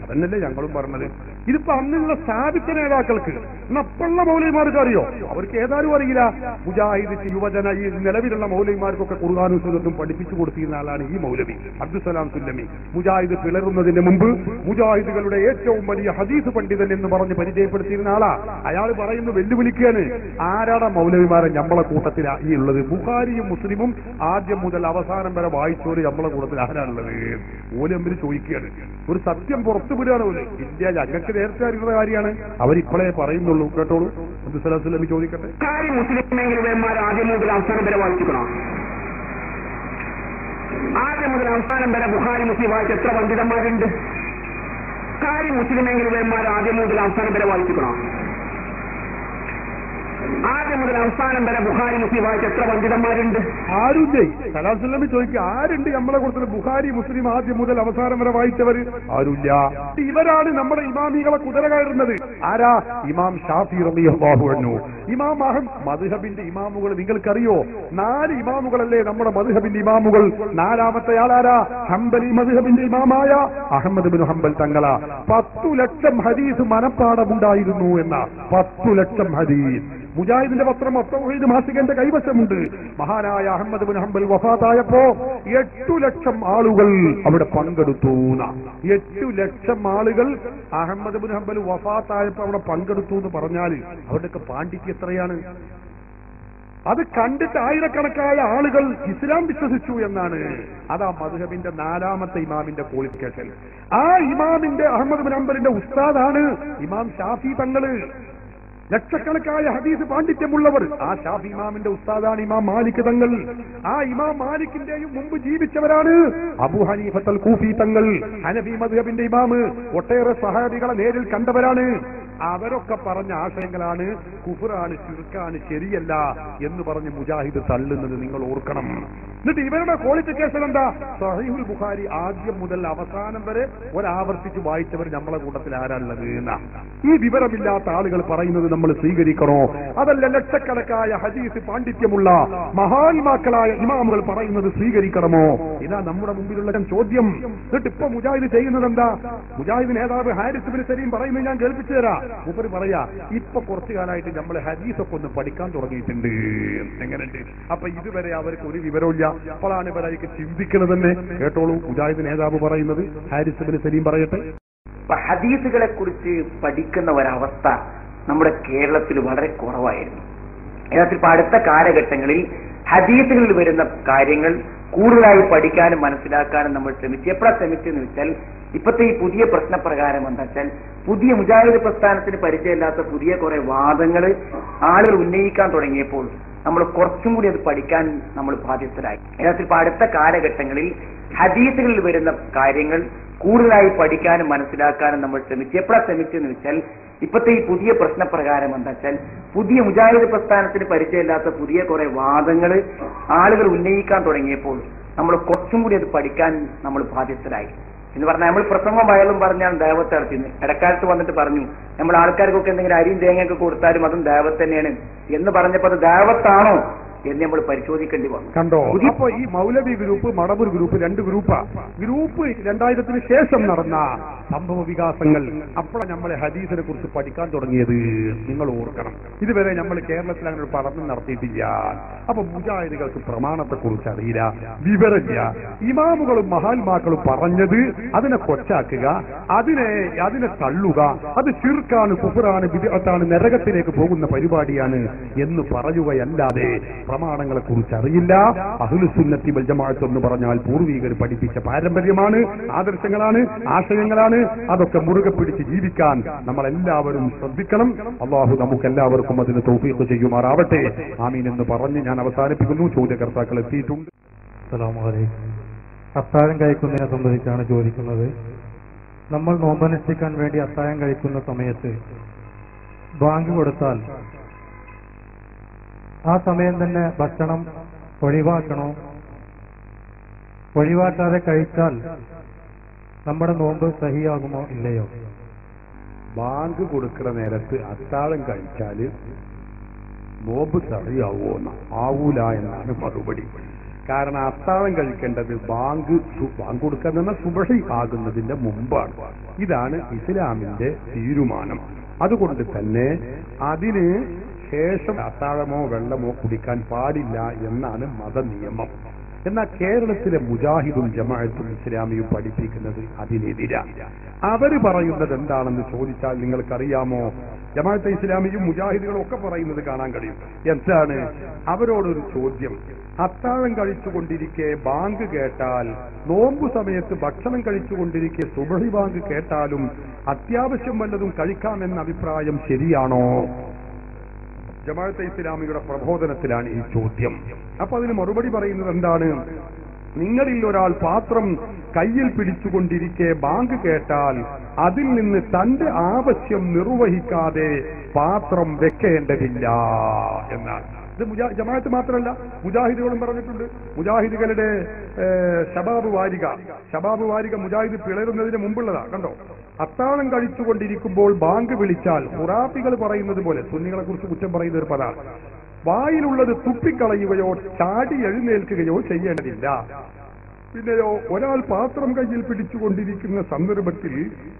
അതന്നല്ലേ ഞങ്ങളും പറഞ്ഞത് ഇതിപ്പോ അന്നുള്ള സ്ഥാപിച്ച നേതാക്കൾക്ക് നപ്പുള്ള മൗലൈമാർക്ക് അറിയോ അവർക്ക് ഏതാനും അറിയില്ല മുജാഹിദ് യുവജന ഈ നിലവിലുള്ള മൗലൈമാർക്കൊക്കെ ഖുർആാനും സുന്നത്തും പഠിപ്പിച്ചു കൊടുത്തിരുന്ന ആളാണ് ഈ മൗലവി അബ്ദുസലാം സുല്ലമി മുജാഹിദ് പിളരുന്നതിന് മുമ്പ് മുജാഹിദുകളുടെ ഏറ്റവും വലിയ ഹദീസ് പണ്ഡിതൻ എന്ന് പറഞ്ഞ് പരിചയപ്പെടുത്തിയിരുന്ന ആളാ അയാൾ പറയുന്നു വെല്ലുവിളിക്കുകയാണ് ആരാടാ മൗലവിമാരെ നമ്മളെ കൂട്ടത്തിലാ ഈ ഉള്ളത് ബുഖാരിയും മുസ്ലിമും ആദ്യം മുതൽ അവസാനം വരെ വായിച്ചോര് നമ്മളെ കൂട്ടത്തിൽ ആരാണുള്ളത് ഓല് തമ്മിൽ ചോദിക്കുകയാണ് ഒരു സത്യം പുറത്തു വിടുകയാണ് ഓല് ഇന്ത്യ ഞങ്ങൾക്ക് നേരത്തെ അറിയുന്ന കാര്യമാണ് അവരിപ്പോഴേ പറയുന്നുള്ളൂ കേട്ടോളൂ അബ്ദുസലാം സുല്ലമി ചോദിക്കട്ടെ ബുഖാരി മുസ്ലിം മേഖലമാർ ആദ്യം മുതൽ അവസാനം വരെ വായിച്ചിക്കണോ ആദ്യം മുതൽ അവസാനം വരെ ബുഖാരി മുസ്ലിം വായിച്ച എത്ര പണ്ഡിതന്മാരുണ്ട് ബുഖാരി മുസ്ലിം മേഖലമാർ ആദ്യം മുതൽ അവസാനം വരെ വായിച്ചിക്കണോ ആദ്യം മുതൽ അവസാനം വരെ ബുഖാരി മുസ്ലിം വായിച്ച എത്ര പണ്ഡിതന്മാരുണ്ട് ആരുണ്ട് സലാസുല്ലമി ചോദിക്കുക ആരുണ്ട് നമ്മളെ കൊടുത്തത് ബുഖാരി മുസ്ലിം ആദ്യം മുതൽ അവസാനം വരെ വായിച്ചവര് ആരുമില്ല ഇവരാണ് നമ്മുടെ ഇമാമികളെ കുതിര കയറുന്നത് ആരാ ഇമാം ഷാഫി റളിയല്ലാഹു അൻഹു ഇമാം അഹം മദ്ഹബിന്റെ ഇമാമുകൾ നിങ്ങൾക്കറിയോ നാല് ഇമാമുകളല്ലേ നമ്മുടെ മദ്ഹബിന്റെ ഇമാമുകൾ നാലാമത്തെ ആളാരാ ഹംബലി മദ്ഹബിന്റെ ഇമാമായ അഹമ്മദ് ബിൻ ഹംബൽ തങ്ങള പത്തു ലക്ഷം ഹദീസ് മനപ്പാടമുണ്ടായിരുന്നു എന്ന പത്തു ലക്ഷം ഹദീസ് മുജാഹിദിന്റെ പത്രം അത്തൗഹീദ് മാസികന്റെ കൈവശമുണ്ട് മഹാനായ അഹമ്മദ് ബിൻ ഹംബൽ വഫാത്തായപ്പോ എട്ടു ലക്ഷം ആളുകൾ അവിടെ പങ്കെടുത്തു ന്നാ. എട്ടു ലക്ഷം ആളുകൾ അഹമ്മദ് ബിൻ ഹംബൽ വഫാത്തായപ്പോ അവിടെ പങ്കെടുത്തു എന്ന് പറഞ്ഞാൽ അവരുടെയൊക്കെ പാണ്ഡിത്യം എത്രയാണ് അത് കണ്ടിട്ട് ആയിരക്കണക്കായ ആളുകൾ ഇസ്ലാം വിശ്വസിച്ചു എന്നാണ് അതാ മധുഹബിന്റെ നാലാമത്തെ ഇമാമിന്റെ ക്വാളിഫിക്കേഷൻ ആ ഇമാമിന്റെ അഹമ്മദ് ബിൻ ഹംബലിന്റെ ഉസ്താദാണ് ഇമാം ഷാഫി തങ്ങള് ലക്ഷക്കണക്കായ ഹദീസ് പാണ്ഡിത്യമുള്ളവർ ആ ഷാഫി ഇമാമിന്റെ ഉസ്താദാണ് ഇമാം മാലിക് തങ്ങൾ ആ ഇമാം മാലിക്കിന്റെയും മുമ്പ് ജീവിച്ചവരാണ് അബു ഹനീഫത്തൽ കൂഫി തങ്ങൾ ഹനഫി മദ്ഹബിന്റെ ഇമാമ് ഒട്ടേറെ സഹാബികളെ നേരിൽ കണ്ടവരാണ് അവരൊക്കെ പറഞ്ഞ ആശയങ്ങളാണ് കുഫറാണ് ചുരുക്കാണ് ശരിയല്ല എന്ന് പറഞ്ഞ് മുജാഹിദ് തള്ളുന്നത് നിങ്ങൾ ഓർക്കണം എന്നിട്ട് ഇവരുടെ ക്വാളിഫിക്കേഷൻ എന്താ സഹീഹുൽ ബുഖാരി ആദ്യം മുതൽ അവസാനം വരെ ഒരാവർത്തിച്ച് വായിച്ചവർ നമ്മളെ കൂട്ടത്തിൽ ആരാളുള്ളത് എന്നാ ഈ വിവരമില്ലാത്ത ആളുകൾ പറയുന്നത് നമ്മൾ സ്വീകരിക്കണോ അതല്ല ലക്ഷക്കണക്കായ ഹദീസ് പാണ്ഡിത്യമുള്ള മഹാത്മാക്കളായ ഇമാമുകൾ പറയുന്നത് സ്വീകരിക്കണമോ ഇതാ നമ്മുടെ മുമ്പിലുള്ള ചോദ്യം എന്നിട്ട് ഇപ്പൊ മുജാഹിദ് ചെയ്യുന്നത് എന്താ മുജാഹിദ് നേതാവ് ഹാരിസ് ബിൻ സലീം പറയുന്നത് ഞാൻ കേൾപ്പിച്ചു തരാം മൂപ്പര് പറയാ ഇപ്പൊ കുറച്ചു കാലമായിട്ട് നമ്മൾ ഹദീസൊക്കെ ഒന്ന് പഠിക്കാൻ തുടങ്ങിയിട്ടുണ്ട് എങ്ങനെയുണ്ട് അപ്പൊ ഇതുവരെ അവർക്ക് ഒരു വിവരമില്ല അപ്പോഴാണ് ഇവരായിരിക്കും ചിന്തിക്കുന്നത് തന്നെ കേട്ടോളൂ മുജാഹിദ് നേതാവ് പറയുന്നത് ഹാരിസ് ബിൻ സലീം പറയട്ടെ അപ്പൊ ഹദീസുകളെ കുറിച്ച് പഠിക്കുന്ന ഒരവസ്ഥ നമ്മുടെ കേരളത്തിൽ വളരെ കുറവായിരുന്നു യഥാർത്ഥത്തിൽ ഇപ്പൊ അടുത്ത കാലഘട്ടങ്ങളിൽ ഹദീസുകളിൽ വരുന്ന കാര്യങ്ങൾ കൂടുതലായി പഠിക്കാനും മനസ്സിലാക്കാനും നമ്മൾ ശ്രമിച്ചു എപ്പോഴാ ശ്രമിച്ചെന്ന് വെച്ചാൽ ഇപ്പോഴത്തെ ഈ പുതിയ പ്രശ്നപ്രകാരം എന്താ വെച്ചാൽ പുതിയ മുജാഹിദ് പ്രസ്ഥാനത്തിന് പരിചയമില്ലാത്ത പുതിയ കുറെ വാദങ്ങൾ ആളുകൾ ഉന്നയിക്കാൻ തുടങ്ങിയപ്പോൾ നമ്മൾ കുറച്ചും കൂടി അത് പഠിക്കാൻ നമ്മൾ ബാധ്യസ്ഥരായി യഥാർത്ഥത്തിൽ ഇപ്പൊ അടുത്ത കാലഘട്ടങ്ങളിൽ ഹദീസുകളിൽ വരുന്ന കാര്യങ്ങൾ കൂടുതലായി പഠിക്കാനും മനസ്സിലാക്കാനും നമ്മൾ ശ്രമിച്ചു എപ്പോഴാ ശ്രമിച്ചെന്ന് വെച്ചാൽ ഇപ്പോഴത്തെ ഈ പുതിയ പ്രശ്നപ്രകാരം എന്താ വെച്ചാൽ പുതിയ മുജാഹിദ് പ്രസ്ഥാനത്തിന് പരിചയമില്ലാത്ത പുതിയ കുറെ വാദങ്ങൾ ആളുകൾ ഉന്നയിക്കാൻ തുടങ്ങിയപ്പോൾ നമ്മൾ കുറച്ചും കൂടി അത് പഠിക്കാൻ നമ്മൾ ബാധ്യസ്ഥരായി എന്ന് പറഞ്ഞാൽ നമ്മൾ പ്രസംഗം വയലും പറഞ്ഞാൽ ദേവത്തെ നടത്തിന്ന് ഇടക്കാലത്ത് വന്നിട്ട് പറഞ്ഞു നമ്മൾ ആൾക്കാർക്കൊക്കെ എന്തെങ്കിലും അരിയും തേങ്ങയൊക്കെ കൊടുത്താലും അതും ദേവത്ത് തന്നെയാണ് എന്ന് പറഞ്ഞപ്പോൾ അത് ദേവത്താണോ എന്ന് നമ്മൾ പരിശോധിക്കേണ്ടി വന്നു കണ്ടോ പുതിയ- അപ്പൊ ഈ മൗലവി ഗ്രൂപ്പ് മടവൂർ ഗ്രൂപ്പ് രണ്ട് ഗ്രൂപ്പാ ഗ്രൂപ്പ് രണ്ടായിരത്തിന് ശേഷം നടന്ന സംഭവ വികാസങ്ങൾ അപ്പോഴാണ് നമ്മളെ ഹദീസിനെ കുറിച്ച് പഠിക്കാൻ തുടങ്ങിയത് നിങ്ങൾ ഓർക്കണം ഇതുവരെ നമ്മൾ കേരളത്തിൽ അങ്ങനെ ഒരു പഠനം നടത്തിയിട്ടില്ല അപ്പൊ മുജാഹിദുകൾക്ക് പ്രമാണത്തെ കുറിച്ച് അറിയില്ല വിവരമില്ല ഇമാമുകളും മഹാത്മാക്കളും പറഞ്ഞത് അതിനെ കൊച്ചാക്കുക അതിനെ അതിനെ തള്ളുക അത് ശിർക്കാണ് കുഫറാണ് വിദഗ്ധാണ് നരകത്തിലേക്ക് പോകുന്ന പരിപാടിയാണ് എന്ന് പറയുകയല്ലാതെ പ്രമാണങ്ങളെ കുറിച്ച് അറിയില്ല അഹുലുസുന്നത്തി ബൽജമാഅത്ത് എന്ന് പറഞ്ഞാൽ പൂർവികർ പഠിപ്പിച്ച പാരമ്പര്യമാണ് ആദർശങ്ങളാണ് ആശയങ്ങളാണ് അതൊക്കെ മുറുകെ പിടിച്ച് ജീവിക്കാൻ നമ്മൾ എല്ലാവരും ശ്രദ്ധിക്കണം അള്ളാഹു നമുക്ക് എല്ലാവർക്കും അതിന് തൗഫീഖ് ചെയ്യുമാറാവട്ടെ ആമീൻ എന്ന് പറഞ്ഞ് ഞാൻ അവസാനിപ്പിക്കുന്നു ചോദ്യകർത്താക്കൾ എത്തിയിട്ടുണ്ട് അസ്സലാമലൈക്കും അത്താഴം കഴിക്കുന്നതിനെ സംബന്ധിച്ചാണ് ചോദിക്കുന്നത് നമ്മൾ നോമ്പനുഷ്ഠിക്കാൻ വേണ്ടി അത്താഴം കഴിക്കുന്ന സമയത്ത് ബാങ്ക് കൊടുത്താൽ ആ സമയം തന്നെ ഭക്ഷണം ഒഴിവാക്കണോ ഒഴിവാക്കാതെ കഴിച്ചാൽ നമ്മുടെ നോമ്പ് സഹിയാകുമോ ഇല്ലയോ ബാങ്ക് കൊടുക്കുന്ന നേരത്ത് അത്താഴം കഴിച്ചാല് നോമ്പ് സറിയാവോ എന്ന് ആവൂല എന്നാണ് മറുപടി കാരണം അത്താഴം കഴിക്കേണ്ടത് ബാങ്ക് സു- ബാങ്ക് കൊടുക്കുക എന്ന് പറഞ്ഞാൽ സുബഹി ആകുന്നതിന്റെ മുമ്പാണ് ഇതാണ് ഇസ്ലാമിന്റെ തീരുമാനം അതുകൊണ്ട് തന്നെ അതിന് ശേഷം അത്താഴമോ വെള്ളമോ കുടിക്കാൻ പാടില്ല എന്നാണ് മതനിയമം എന്നാൽ കേരളത്തിലെ മുജാഹിദും ജമാഅത്തും ഇസ്ലാമിയും പഠിപ്പിക്കുന്നത് അതിനെതിരാണ് അവര് പറയുന്നത് എന്താണെന്ന് ചോദിച്ചാൽ നിങ്ങൾക്കറിയാമോ ജമാഅത്തെ ഇസ്ലാമിയും മുജാഹിദുകളും ഒക്കെ പറയുന്നത് കാണാൻ കഴിയും എന്താണ് അവരോടൊരു ചോദ്യം അത്താഴം കഴിച്ചുകൊണ്ടിരിക്കെ ബാങ്ക് കേട്ടാൽ നോമ്പു സമയത്ത് ഭക്ഷണം കഴിച്ചുകൊണ്ടിരിക്കെ സുബഹി ബാങ്ക് കേട്ടാലും അത്യാവശ്യം വല്ലതും കഴിക്കാമെന്ന അഭിപ്രായം ശരിയാണോ ജമാഅത്തെ ഇസ്ലാമിയുടെ പ്രബോധനത്തിലാണ് ഈ ചോദ്യം അപ്പൊ അതിന് മറുപടി പറയുന്നത് എന്താണ് നിങ്ങളിൽ ഒരാൾ പാത്രം കയ്യിൽ പിടിച്ചുകൊണ്ടിരിക്കെ ബാങ്ക് കേട്ടാൽ അതിൽ നിന്ന് തന്റെ ആവശ്യം നിർവഹിക്കാതെ പാത്രം വെക്കേണ്ടതില്ല എന്നാണ് ഇത് മുജാ- ജമാഅത്ത് മാത്രമല്ല മുജാഹിദുകളും പറഞ്ഞിട്ടുണ്ട് മുജാഹിദുകളുടെ ഏഹ്, ശബാബ് വാരിക ശബാബ് വാരിക മുജാഹിദ് പിളരുന്നതിന് മുമ്പുള്ളതാ കണ്ടോ അത്താഴം കഴിച്ചുകൊണ്ടിരിക്കുമ്പോൾ ബാങ്ക് വിളിച്ചാൽ ഖുറാഫികൾ പറയുന്നത് പോലെ സുന്നികളെ കുറിച്ച് കുറ്റം പറയുന്ന ഒരു പദമാണ് വായിലുള്ളത് തുപ്പിക്കളയുകയോ ചാടി എഴുന്നേൽക്കുകയോ ചെയ്യേണ്ടതില്ല പിന്നെയോ ഒരാൾ പാത്രം കയ്യിൽ പിടിച്ചുകൊണ്ടിരിക്കുന്ന സന്ദർഭത്തിൽ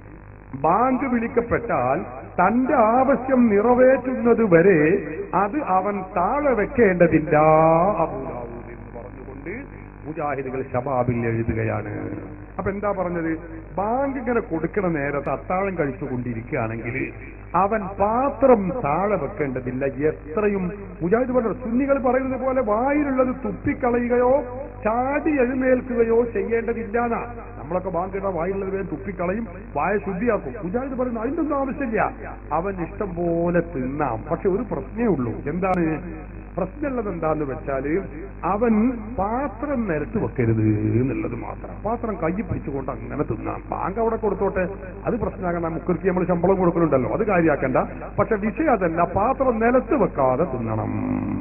ബാങ്ക് വിളിക്കപ്പെട്ടാൽ തന്റെ ആവശ്യം നിറവേറ്റുന്നത് വരെ അത് അവൻ താഴെ വെക്കേണ്ടതില്ല അബൂദാവൂദ് എന്ന് പറഞ്ഞുകൊണ്ട് മുജാഹിദുകൾ ഷബാബിൽ എഴുതുകയാണ് അപ്പൊ എന്താ പറഞ്ഞത് ബാങ്ക് ഇങ്ങനെ കൊടുക്കണ നേരത്ത് അത്താഴം കഴിച്ചുകൊണ്ടിരിക്കുകയാണെങ്കിൽ അവൻ പാത്രം താഴെ വെക്കേണ്ടതില്ല എത്രയും മുജാഹിദ് പറഞ്ഞു സുന്നികൾ പറയുന്നത് പോലെ വായിലുള്ളത് തുപ്പിക്കളയുകയോ ചാടി എഴുന്നേൽക്കുകയോ ചെയ്യേണ്ടതില്ലാന്നാ നമ്മളൊക്കെ ബാങ്ക് ഇടാൻ വായിലുള്ളത് വേഗം തുപ്പിക്കളയും വായ ശുദ്ധിയാക്കും മുജാഹിദ് പറയുന്നു അതിന്റെ ഒന്നും ആവശ്യമില്ല അവൻ ഇഷ്ടം പോലെ തിന്നാം പക്ഷെ ഒരു പ്രശ്നമേ ഉള്ളൂ എന്താണ് പ്രശ്നമുള്ളത് എന്താന്ന് വെച്ചാല് അവൻ പാത്രം നിരത്ത് വെക്കരുത് എന്നുള്ളത് മാത്രം പാത്രം കൈ പിടിച്ചുകൊണ്ട് അങ്ങനെ തിന്നാം ബാങ്ക് അവിടെ കൊടുത്തോട്ടെ അത് പ്രശ്നമാകണ്ട മുക്കർക്ക് നമ്മൾ ശമ്പളം കൊടുക്കുന്നുണ്ടല്ലോ അത് കാര്യമാക്കണ്ട പക്ഷെ വിഷയം അതല്ല പാത്രം നിലത്ത് വെക്കാതെ തിന്നണം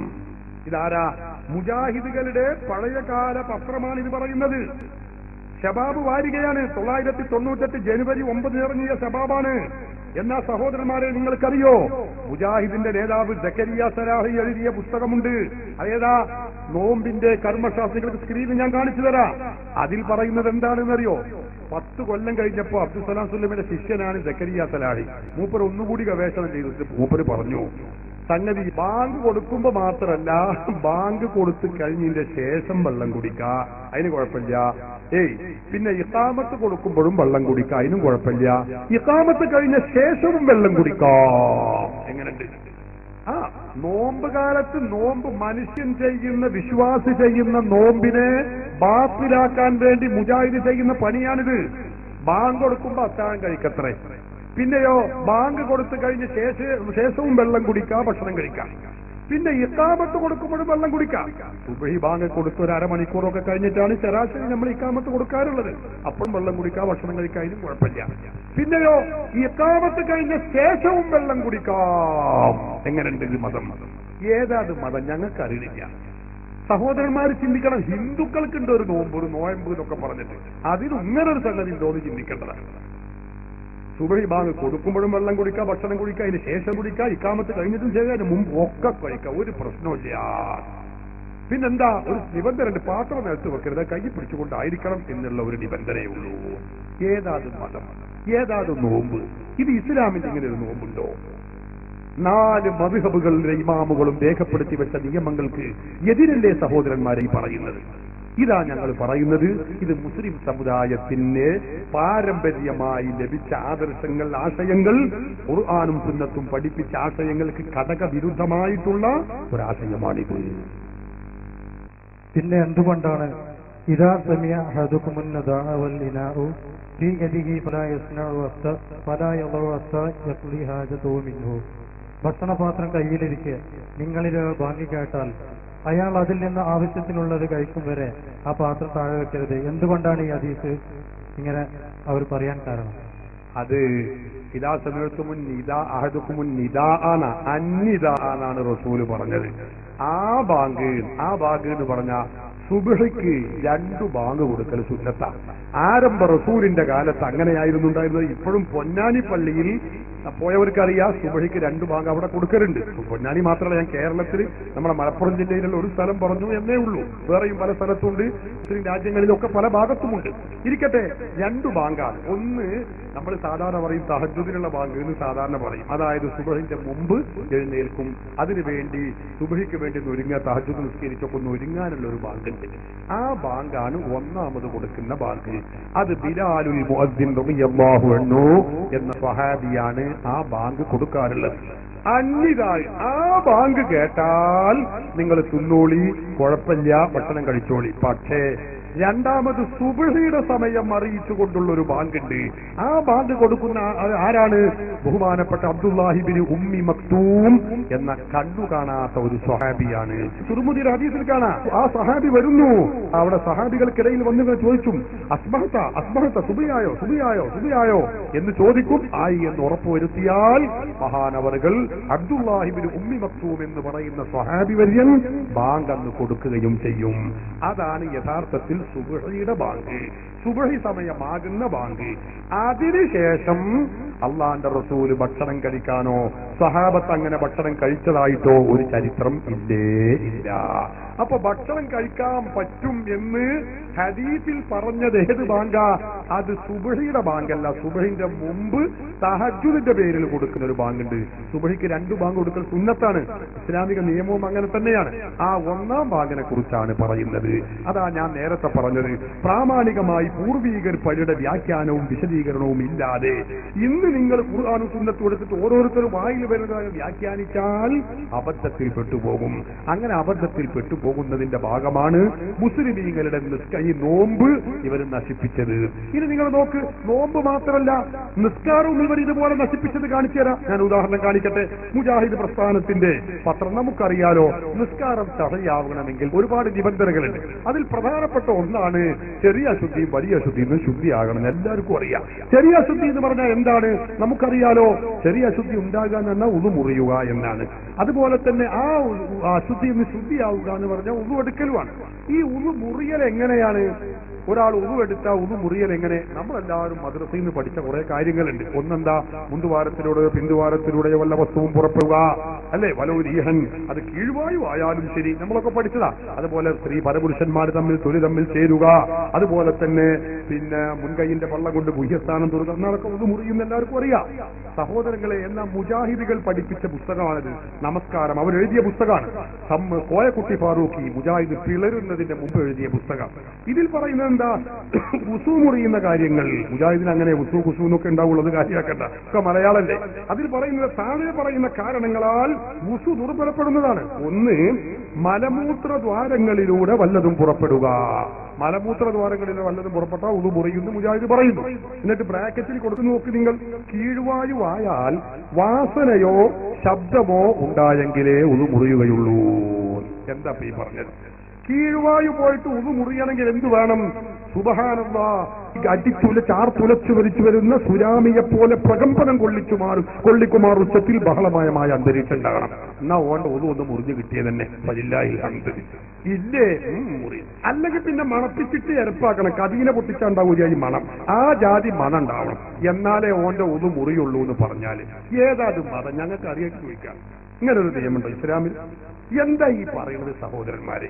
ഇതാരാ മുജാഹിദുകളുടെ പഴയകാല പത്രമാണ് ഇത് പറയുന്നത് ഷബാബ് വാരികയാണ് തൊള്ളായിരത്തി തൊണ്ണൂറ്റെട്ട് ജനുവരി ഒമ്പതിന് ഇറങ്ങിയ ഷബാബാണ് എന്നാ സഹോദരന്മാരെ നിങ്ങൾക്കറിയോ മുജാഹിദിന്റെ നേതാവ് ജക്കരിയ സലാഹി എഴുതിയ പുസ്തകമുണ്ട് അതേതാ നോമ്പിന്റെ കർമ്മശാസ്ത്രികൾക്ക് സ്ക്രീനിൽ ഞാൻ കാണിച്ചു തരാം അതിൽ പറയുന്നത് എന്താണെന്നറിയോ പത്ത് കൊല്ലം കഴിഞ്ഞപ്പോ അബ്ദുസലാം സുല്ലമിന്റെ ശിഷ്യനാണ് ജക്കരിയ സലാഹി മൂപ്പർ ഒന്നുകൂടി ഗവേഷണം ചെയ്തിട്ട് മൂപ്പര് പറഞ്ഞു സംഗതി ബാങ്ക് കൊടുക്കുമ്പോ മാത്രല്ല ബാങ്ക് കൊടുത്തു കഴിഞ്ഞതിന്റെ ശേഷം വെള്ളം കുടിക്ക അതിന് കുഴപ്പമില്ല ഏയ് പിന്നെ ഇക്കാമത്ത് കൊടുക്കുമ്പോഴും വെള്ളം കുടിക്ക അതിനും കുഴപ്പമില്ല ഇക്കാമത്ത് കഴിഞ്ഞ ശേഷവും വെള്ളം കുടിക്കാം എങ്ങനെയുണ്ട് ആ നോമ്പ് കാലത്ത് നോമ്പ് മനുഷ്യൻ ചെയ്യുന്ന വിശ്വാസി ചെയ്യുന്ന നോമ്പിനെ ബാത്തിലാക്കാൻ വേണ്ടി മുജാഹിദ് ചെയ്യുന്ന പണിയാണിത് ബാങ്ക് കൊടുക്കുമ്പോ അത്താഴം കഴിക്കത്രേ പിന്നെയോ ബാങ്ക് കൊടുത്തു കഴിഞ്ഞ ശേഷ ശേഷവും വെള്ളം കുടിക്കാം ഭക്ഷണം കഴിക്കാം പിന്നെ ഇക്കാമത്ത് കൊടുക്കുമ്പോഴും വെള്ളം കുടിക്കാം സുബഹി ബാങ്ക് കൊടുത്ത് ഒരു അരമണിക്കൂറൊക്കെ കഴിഞ്ഞിട്ടാണ് ശരാശരി നമ്മൾ ഇക്കാമത്ത് കൊടുക്കാറുള്ളത് അപ്പം വെള്ളം കുടിക്കാം ഭക്ഷണം കഴിക്കാനും കുഴപ്പമില്ല പിന്നെയോ ഇക്കാമത്ത് കഴിഞ്ഞ ശേഷവും വെള്ളം കുടിക്കാം എങ്ങനെയുണ്ട് ഇത് മതം ഏതാ അത് മതം ഞങ്ങൾക്ക് അറിയില്ല സഹോദരന്മാർ ചിന്തിക്കണം ഹിന്ദുക്കൾക്കുണ്ട് ഒരു നോമ്പ് ഒരു നോയമ്പ് എന്നൊക്കെ പറഞ്ഞിട്ട് അതിന് ഇങ്ങനെ ഒരു സംഗതി ഉണ്ടോ എന്ന് ചിന്തിക്കേണ്ടതാണ് സുബഹി ബാങ്ക് കൊടുക്കുമ്പോഴും വെള്ളം കുടിക്കുക ഭക്ഷണം കുടിക്കുക അതിന് ശേഷം കുടിക്കുക ഇക്കാമത്ത് കഴിഞ്ഞിട്ടും ചെയ്യാൻ അതിന് മുമ്പ് ഒക്കെ കഴിക്കുക ഒരു പ്രശ്നമില്ല പിന്നെന്താ ഒരു നിബന്ധനയുണ്ട് പാത്രം നിലത്ത് വെക്കരുത് കൈ പിടിച്ചുകൊണ്ടായിരിക്കണം എന്നുള്ള ഒരു നിബന്ധനയേ ഉള്ളൂ ഏതാത് മതം ഏതാത് നോമ്പ് ഇത് ഇസ്ലാമിന്റെ ഇങ്ങനെ ഒരു നോമ്പുണ്ടോ നാല് മധുഹബുകളുടെ ഇമാമുകളും രേഖപ്പെടുത്തി വെച്ച നിയമങ്ങൾക്ക് എതിരല്ലേ സഹോദരന്മാരെ ഈ പറയുന്നത് ഇതാ ഞങ്ങൾ പറയുന്നത് ഇത് മുസ്ലിം സമുദായത്തിന് പാരമ്പര്യമായി ലഭിച്ച ആദർശങ്ങൾ ആശയങ്ങൾ ഖുർആാനും സുന്നത്തും പഠിപ്പിച്ച ആശയങ്ങൾക്ക് ഘടക വിരുദ്ധമായിട്ടുള്ള ഒരാശയമാണിത് പിന്നെ എന്തുകൊണ്ടാണ് ഇതാ സമിയ ഹദുക്കുമുന്നദാവൽ في يده فلا يصنع وسط فلا يضع وسط يقضي حاجته منه ഭക്ഷണപാത്രം കയ്യിലിരിക്കെ നിങ്ങളിൽ ബാങ്കി കേട്ടാൽ അയാൾ അതിൽ നിന്ന് ആവശ്യത്തിനുള്ളത് കഴിക്കും വരെ ആ പാത്രം താഴെ വെക്കരുത് എന്തുകൊണ്ടാണ് ഈ ഹദീസ് ഇങ്ങനെ അവർ പറയാൻ കാരണം അത് ഇതാ സമയത്തുമുൻ നിതാ അഹദുക്കുമുൻ നിതാ ആന അന്നിതാ എന്നാണ് റസൂല് പറഞ്ഞത് ആ ബാങ്ക് ആ ബാങ്ക് എന്ന് പറഞ്ഞ സുബിഹയ്ക്ക് രണ്ടു ബാങ്ക് കൊടുക്കൽ സുന്നത്ത ആരംഭ റസൂലിന്റെ കാലത്ത് അങ്ങനെയായിരുന്നു ഉണ്ടായിരുന്നത് ഇപ്പോഴും പൊന്നാനി പള്ളിയിൽ പോയവർക്കറിയാം സുബഹിക്ക് രണ്ട് ഭാഗം അവിടെ കൊടുക്കലുണ്ട് പൊന്നാനി മാത്രമല്ല ഞാൻ കേരളത്തിൽ നമ്മുടെ മലപ്പുറം ജില്ലയിലുള്ള ഒരു സ്ഥലം പറഞ്ഞു എന്നേ ഉള്ളൂ വേറെയും പല സ്ഥലത്തുണ്ട് മുസ്ലിം രാജ്യങ്ങളിലൊക്കെ പല ഭാഗത്തുമുണ്ട് ഇരിക്കട്ടെ രണ്ട് ബാങ്കാണ് ഒന്ന് നമ്മൾ സാധാരണ പറയും തഹജുദിനുള്ള ബാങ്ക് എന്ന് സാധാരണ പറയും അതായത് സുബഹിന്റെ മുമ്പ് എഴുന്നേൽക്കും അതിനു വേണ്ടി സുബഹിക്ക് വേണ്ടി ഒന്ന് ഒരുങ്ങുക തഹജുദ് നിസ്കരിച്ചൊക്കെ ഒന്ന് ഒരുങ്ങാനുള്ള ഒരു ബാങ്ക് ഉണ്ട് ആ ബാങ്കാണ് ഒന്നാമത് കൊടുക്കുന്ന ബാങ്ക് അത് ബിലാലുൽ മുഅദ്ദിൻ റളിയല്ലാഹു അൻഹു എന്ന സ്വഹാബിയാണ് ആ ബാങ്ക് കൊടുക്കാറുള്ളത് അന്യതായി ആ ബാങ്ക് കേട്ടാൽ നിങ്ങൾ തിന്നോളി കുഴപ്പമില്ല ഭക്ഷണം കഴിച്ചോളി പക്ഷേ രണ്ടാമത് സുബഹിയുടെ സമയം അറിയിച്ചുകൊണ്ടുള്ള ഒരു ബാങ്ക് ഉണ്ട് ആ ബാങ്ക് കൊടുക്കുന്ന ആ- ആരാണ് ബഹുമാനപ്പെട്ട അബ്ദുല്ലാഹിബിന് ഉമ്മി മക്തൂം എന്ന കണ്ണു കാണാത്ത ഒരു സ്വഹാബിയാണ് തുറമുദിയുടെ ഹദീസിൽ കാണാം ആ സഹാബി വരുന്നു അവിടെ സഹാബികൾക്കിടയിൽ വന്നിങ്ങനെ ചോദിച്ചു അസ്മഹത്ത അസ്മഹത്ത സുബിയായോ സുബിയായോ സുബിയായോ എന്ന് ചോദിക്കും ആയി എന്ന് ഉറപ്പുവരുത്തിയാൽ മഹാനവറുകൾ അബ്ദുല്ലാഹിബിന് ഉമ്മി മക്തൂം എന്ന് പറയുന്ന സ്വഹാബി വര്യൻ ബാങ്ക് അന്ന് കൊടുക്കുകയും ചെയ്യും അതാണ് യഥാർത്ഥത്തിൽ സുബഹിയുടെ ബാങ്ക് സുബഹി സമയമാകുന്ന ബാങ്ക് അതിനുശേഷം അള്ളാന്റെ റസൂല് ഭക്ഷണം കഴിക്കാനോ സഹാബത്ത് അങ്ങനെ ഭക്ഷണം കഴിച്ചതായിട്ടോ ഒരു ചരിത്രം ഇല്ലേ ഇല്ല അപ്പൊ ഭക്ഷണം കഴിക്കാൻ പറ്റും എന്ന് ഹദീസിൽ പറഞ്ഞത് ഏത് ബാങ്ക അത് സുബഹിയുടെ ബാങ്കല്ല സുബഹിന്റെ മുമ്പ് തഹജുദിന്റെ പേരിൽ കൊടുക്കുന്ന ഒരു ബാങ്കുണ്ട് സുബഹിക്ക് രണ്ട് ബാങ്ക് കൊടുക്കൽ സുന്നത്താണ് ഇസ്ലാമിക നിയമവും അങ്ങനെ തന്നെയാണ് ആ ഒന്നാം ബാങ്കിനെ കുറിച്ചാണ് പറയുന്നത് അതാ ഞാൻ നേരത്തെ പറഞ്ഞത് പ്രാമാണികമായി പൂർവീകർ പഴയുടെ വ്യാഖ്യാനവും വിശദീകരണവും ഇല്ലാതെ ഇന്ന് നിങ്ങൾ ഖുർആാനും സുന്നത്തും എടുത്തിട്ട് ഓരോരുത്തരും വായിൽ വരുന്നതായി വ്യാഖ്യാനിച്ചാൽ അബദ്ധത്തിൽ പെട്ടുപോകും അങ്ങനെ അബദ്ധത്തിൽ പെട്ടുപോകുന്നതിന്റെ ഭാഗമാണ് മുസ്ലിമീങ്ങളുടെ നിസ്ക- ഈ നോമ്പ് ഇവർ നശിപ്പിച്ചത് ഇനി നിങ്ങൾ നോക്ക് നോമ്പ് മാത്രമല്ല നിസ്കാരവും ഇവർ ഇതുപോലെ നശിപ്പിച്ചത് കാണിച്ചു തരാം ഞാൻ ഉദാഹരണം കാണിക്കട്ടെ മുജാഹിദ് പ്രസ്ഥാനത്തിന്റെ പത്രം നമുക്കറിയാലോ നിസ്കാരം സഹയാവണമെങ്കിൽ ഒരുപാട് നിബന്ധനകളുണ്ട് അതിൽ പ്രധാനപ്പെട്ട ഒന്നാണ് ചെറിയ അശുദ്ധിയും വലിയ അശുദ്ധിയും ശുദ്ധിയാകണം എന്ന് എല്ലാവർക്കും അറിയാം ചെറിയ അശുദ്ധി എന്ന് പറഞ്ഞാൽ എന്താണ് നമുക്കറിയാലോ ചെറിയ അശുദ്ധി ഉണ്ടാകുക എന്ന് പറഞ്ഞാൽ ഉതു മുറിയുക എന്നാണ് അതുപോലെ തന്നെ ആ ഉ- ആ അശുദ്ധിയിൽ നിന്ന് ശുദ്ധിയാവുക എന്ന് പറഞ്ഞാൽ ഉതു എടുക്കലുമാണ് ഈ ഉതു മുറിയൽ എങ്ങനെയാണ് ഒരാൾ ഉതു എടുത്ത ഉതു മുറിയൽ എങ്ങനെ നമ്മളെല്ലാവരും മദ്രസയിൽ നിന്ന് പഠിച്ച കുറെ കാര്യങ്ങളുണ്ട് ഒന്നെന്താ മുന്തുവാരത്തിലൂടെയോ പിന്തുവാരത്തിലൂടെയോ വല്ല വസ്തുവും പുറപ്പെടുക അല്ലെ വലോരീഹൻ അത് കീഴ്വായു ആയാലും ശരി നമ്മളൊക്കെ പഠിച്ചതാ അതുപോലെ സ്ത്രീ പരപുരുഷന്മാർ തമ്മിൽ തൊലി തമ്മിൽ ചേരുക അതുപോലെ തന്നെ പിന്നെ മുൻകൈയിന്റെ പള്ളം കൊണ്ട് ഗുഹ്യസ്ഥാനം തുറക്കുക എന്നതൊക്കെ ഉതു മുറിയുന്ന എല്ലാവർക്കും അറിയാം സഹോദരങ്ങളെ എന്ന മുജാഹിദുകൾ പഠിപ്പിച്ച പുസ്തകമാണിത് നമസ്കാരം അവർ എഴുതിയ പുസ്തകമാണ് സമ്മ- കോയക്കുട്ടി ഫാറൂഖി മുജാഹിദ് പിളരുന്നതിന്റെ മുമ്പ് എഴുതിയ പുസ്തകം ഇതിൽ പറയുന്നത് എന്താ ഉസു മുറിയുന്ന കാര്യങ്ങൾ മുജാഹിദിന് അങ്ങനെ ഉസു കുസു എന്നൊക്കെ ഉണ്ടാവുള്ളത് കാര്യമാക്കണ്ട ഒക്കെ മലയാളല്ലേ അതിൽ പറയുന്നത് താഴെ പറയുന്ന കാരണങ്ങളാൽ ഉസു ദുർബലപ്പെടുന്നതാണ് ഒന്ന് മലമൂത്ര ദ്വാരങ്ങളിലൂടെ വല്ലതും പുറപ്പെടുക മലമൂത്ര ദ്വാരങ്ങളിലൂടെ വല്ലതും പുറപ്പെട്ടാൽ ഉതു മുറിയുന്നു മുജാഹിദ് പറയുന്നു എന്നിട്ട് ബ്രാക്കറ്റിൽ കൊടുത്തു നോക്കി നിങ്ങൾ കീഴ്വായു ആയാൽ വാസനയോ ശബ്ദമോ ഉണ്ടായെങ്കിലേ ഉതു മുറിയുകയുള്ളൂ എന്താ ഇപ്പൊ ഈ പറഞ്ഞത് കീഴ്വായു പോയിട്ട് ഉതു മുറിയണമെങ്കിൽ എന്തു വേണം സുബഹാനന്ദ അടിച്ചുല ചാർത്തുലച്ചു വരിച്ചു വരുന്ന സുരാമിയെ പോലെ പ്രകമ്പനം കൊള്ളിച്ചു മാറും കൊള്ളിക്കുമാർ ഉച്ചത്തിൽ ബഹളമയമായ അന്തരീക്ഷം ഉണ്ടാകണം എന്നാ ഓണ്ട ഒതു ഒന്ന് മുറിഞ്ഞു കിട്ടിയത് തന്നെ ഫലില്ലാഹിൽ ഹംദ്. ഇല്ലേ ഉം, മുറി അല്ലെങ്കിൽ പിന്നെ മണപ്പിച്ചിട്ട് എരപ്പാക്കണം കതീനെ പൊട്ടിച്ചാണ്ടാവൂല ഈ മണം ആ ജാതി മണം ഉണ്ടാവണം എന്നാലേ ഓന്റെ ഒതു മുറിയുള്ളൂ എന്ന് പറഞ്ഞാല് ഏതാത് മതം ഞങ്ങൾക്ക് അറിയാൻ ചോദിക്കാം ഇങ്ങനെ ഒരു നിയമമുണ്ടോ ഇസ്ലാമിൽ എന്താ ഈ പറയുന്നത് സഹോദരന്മാരെ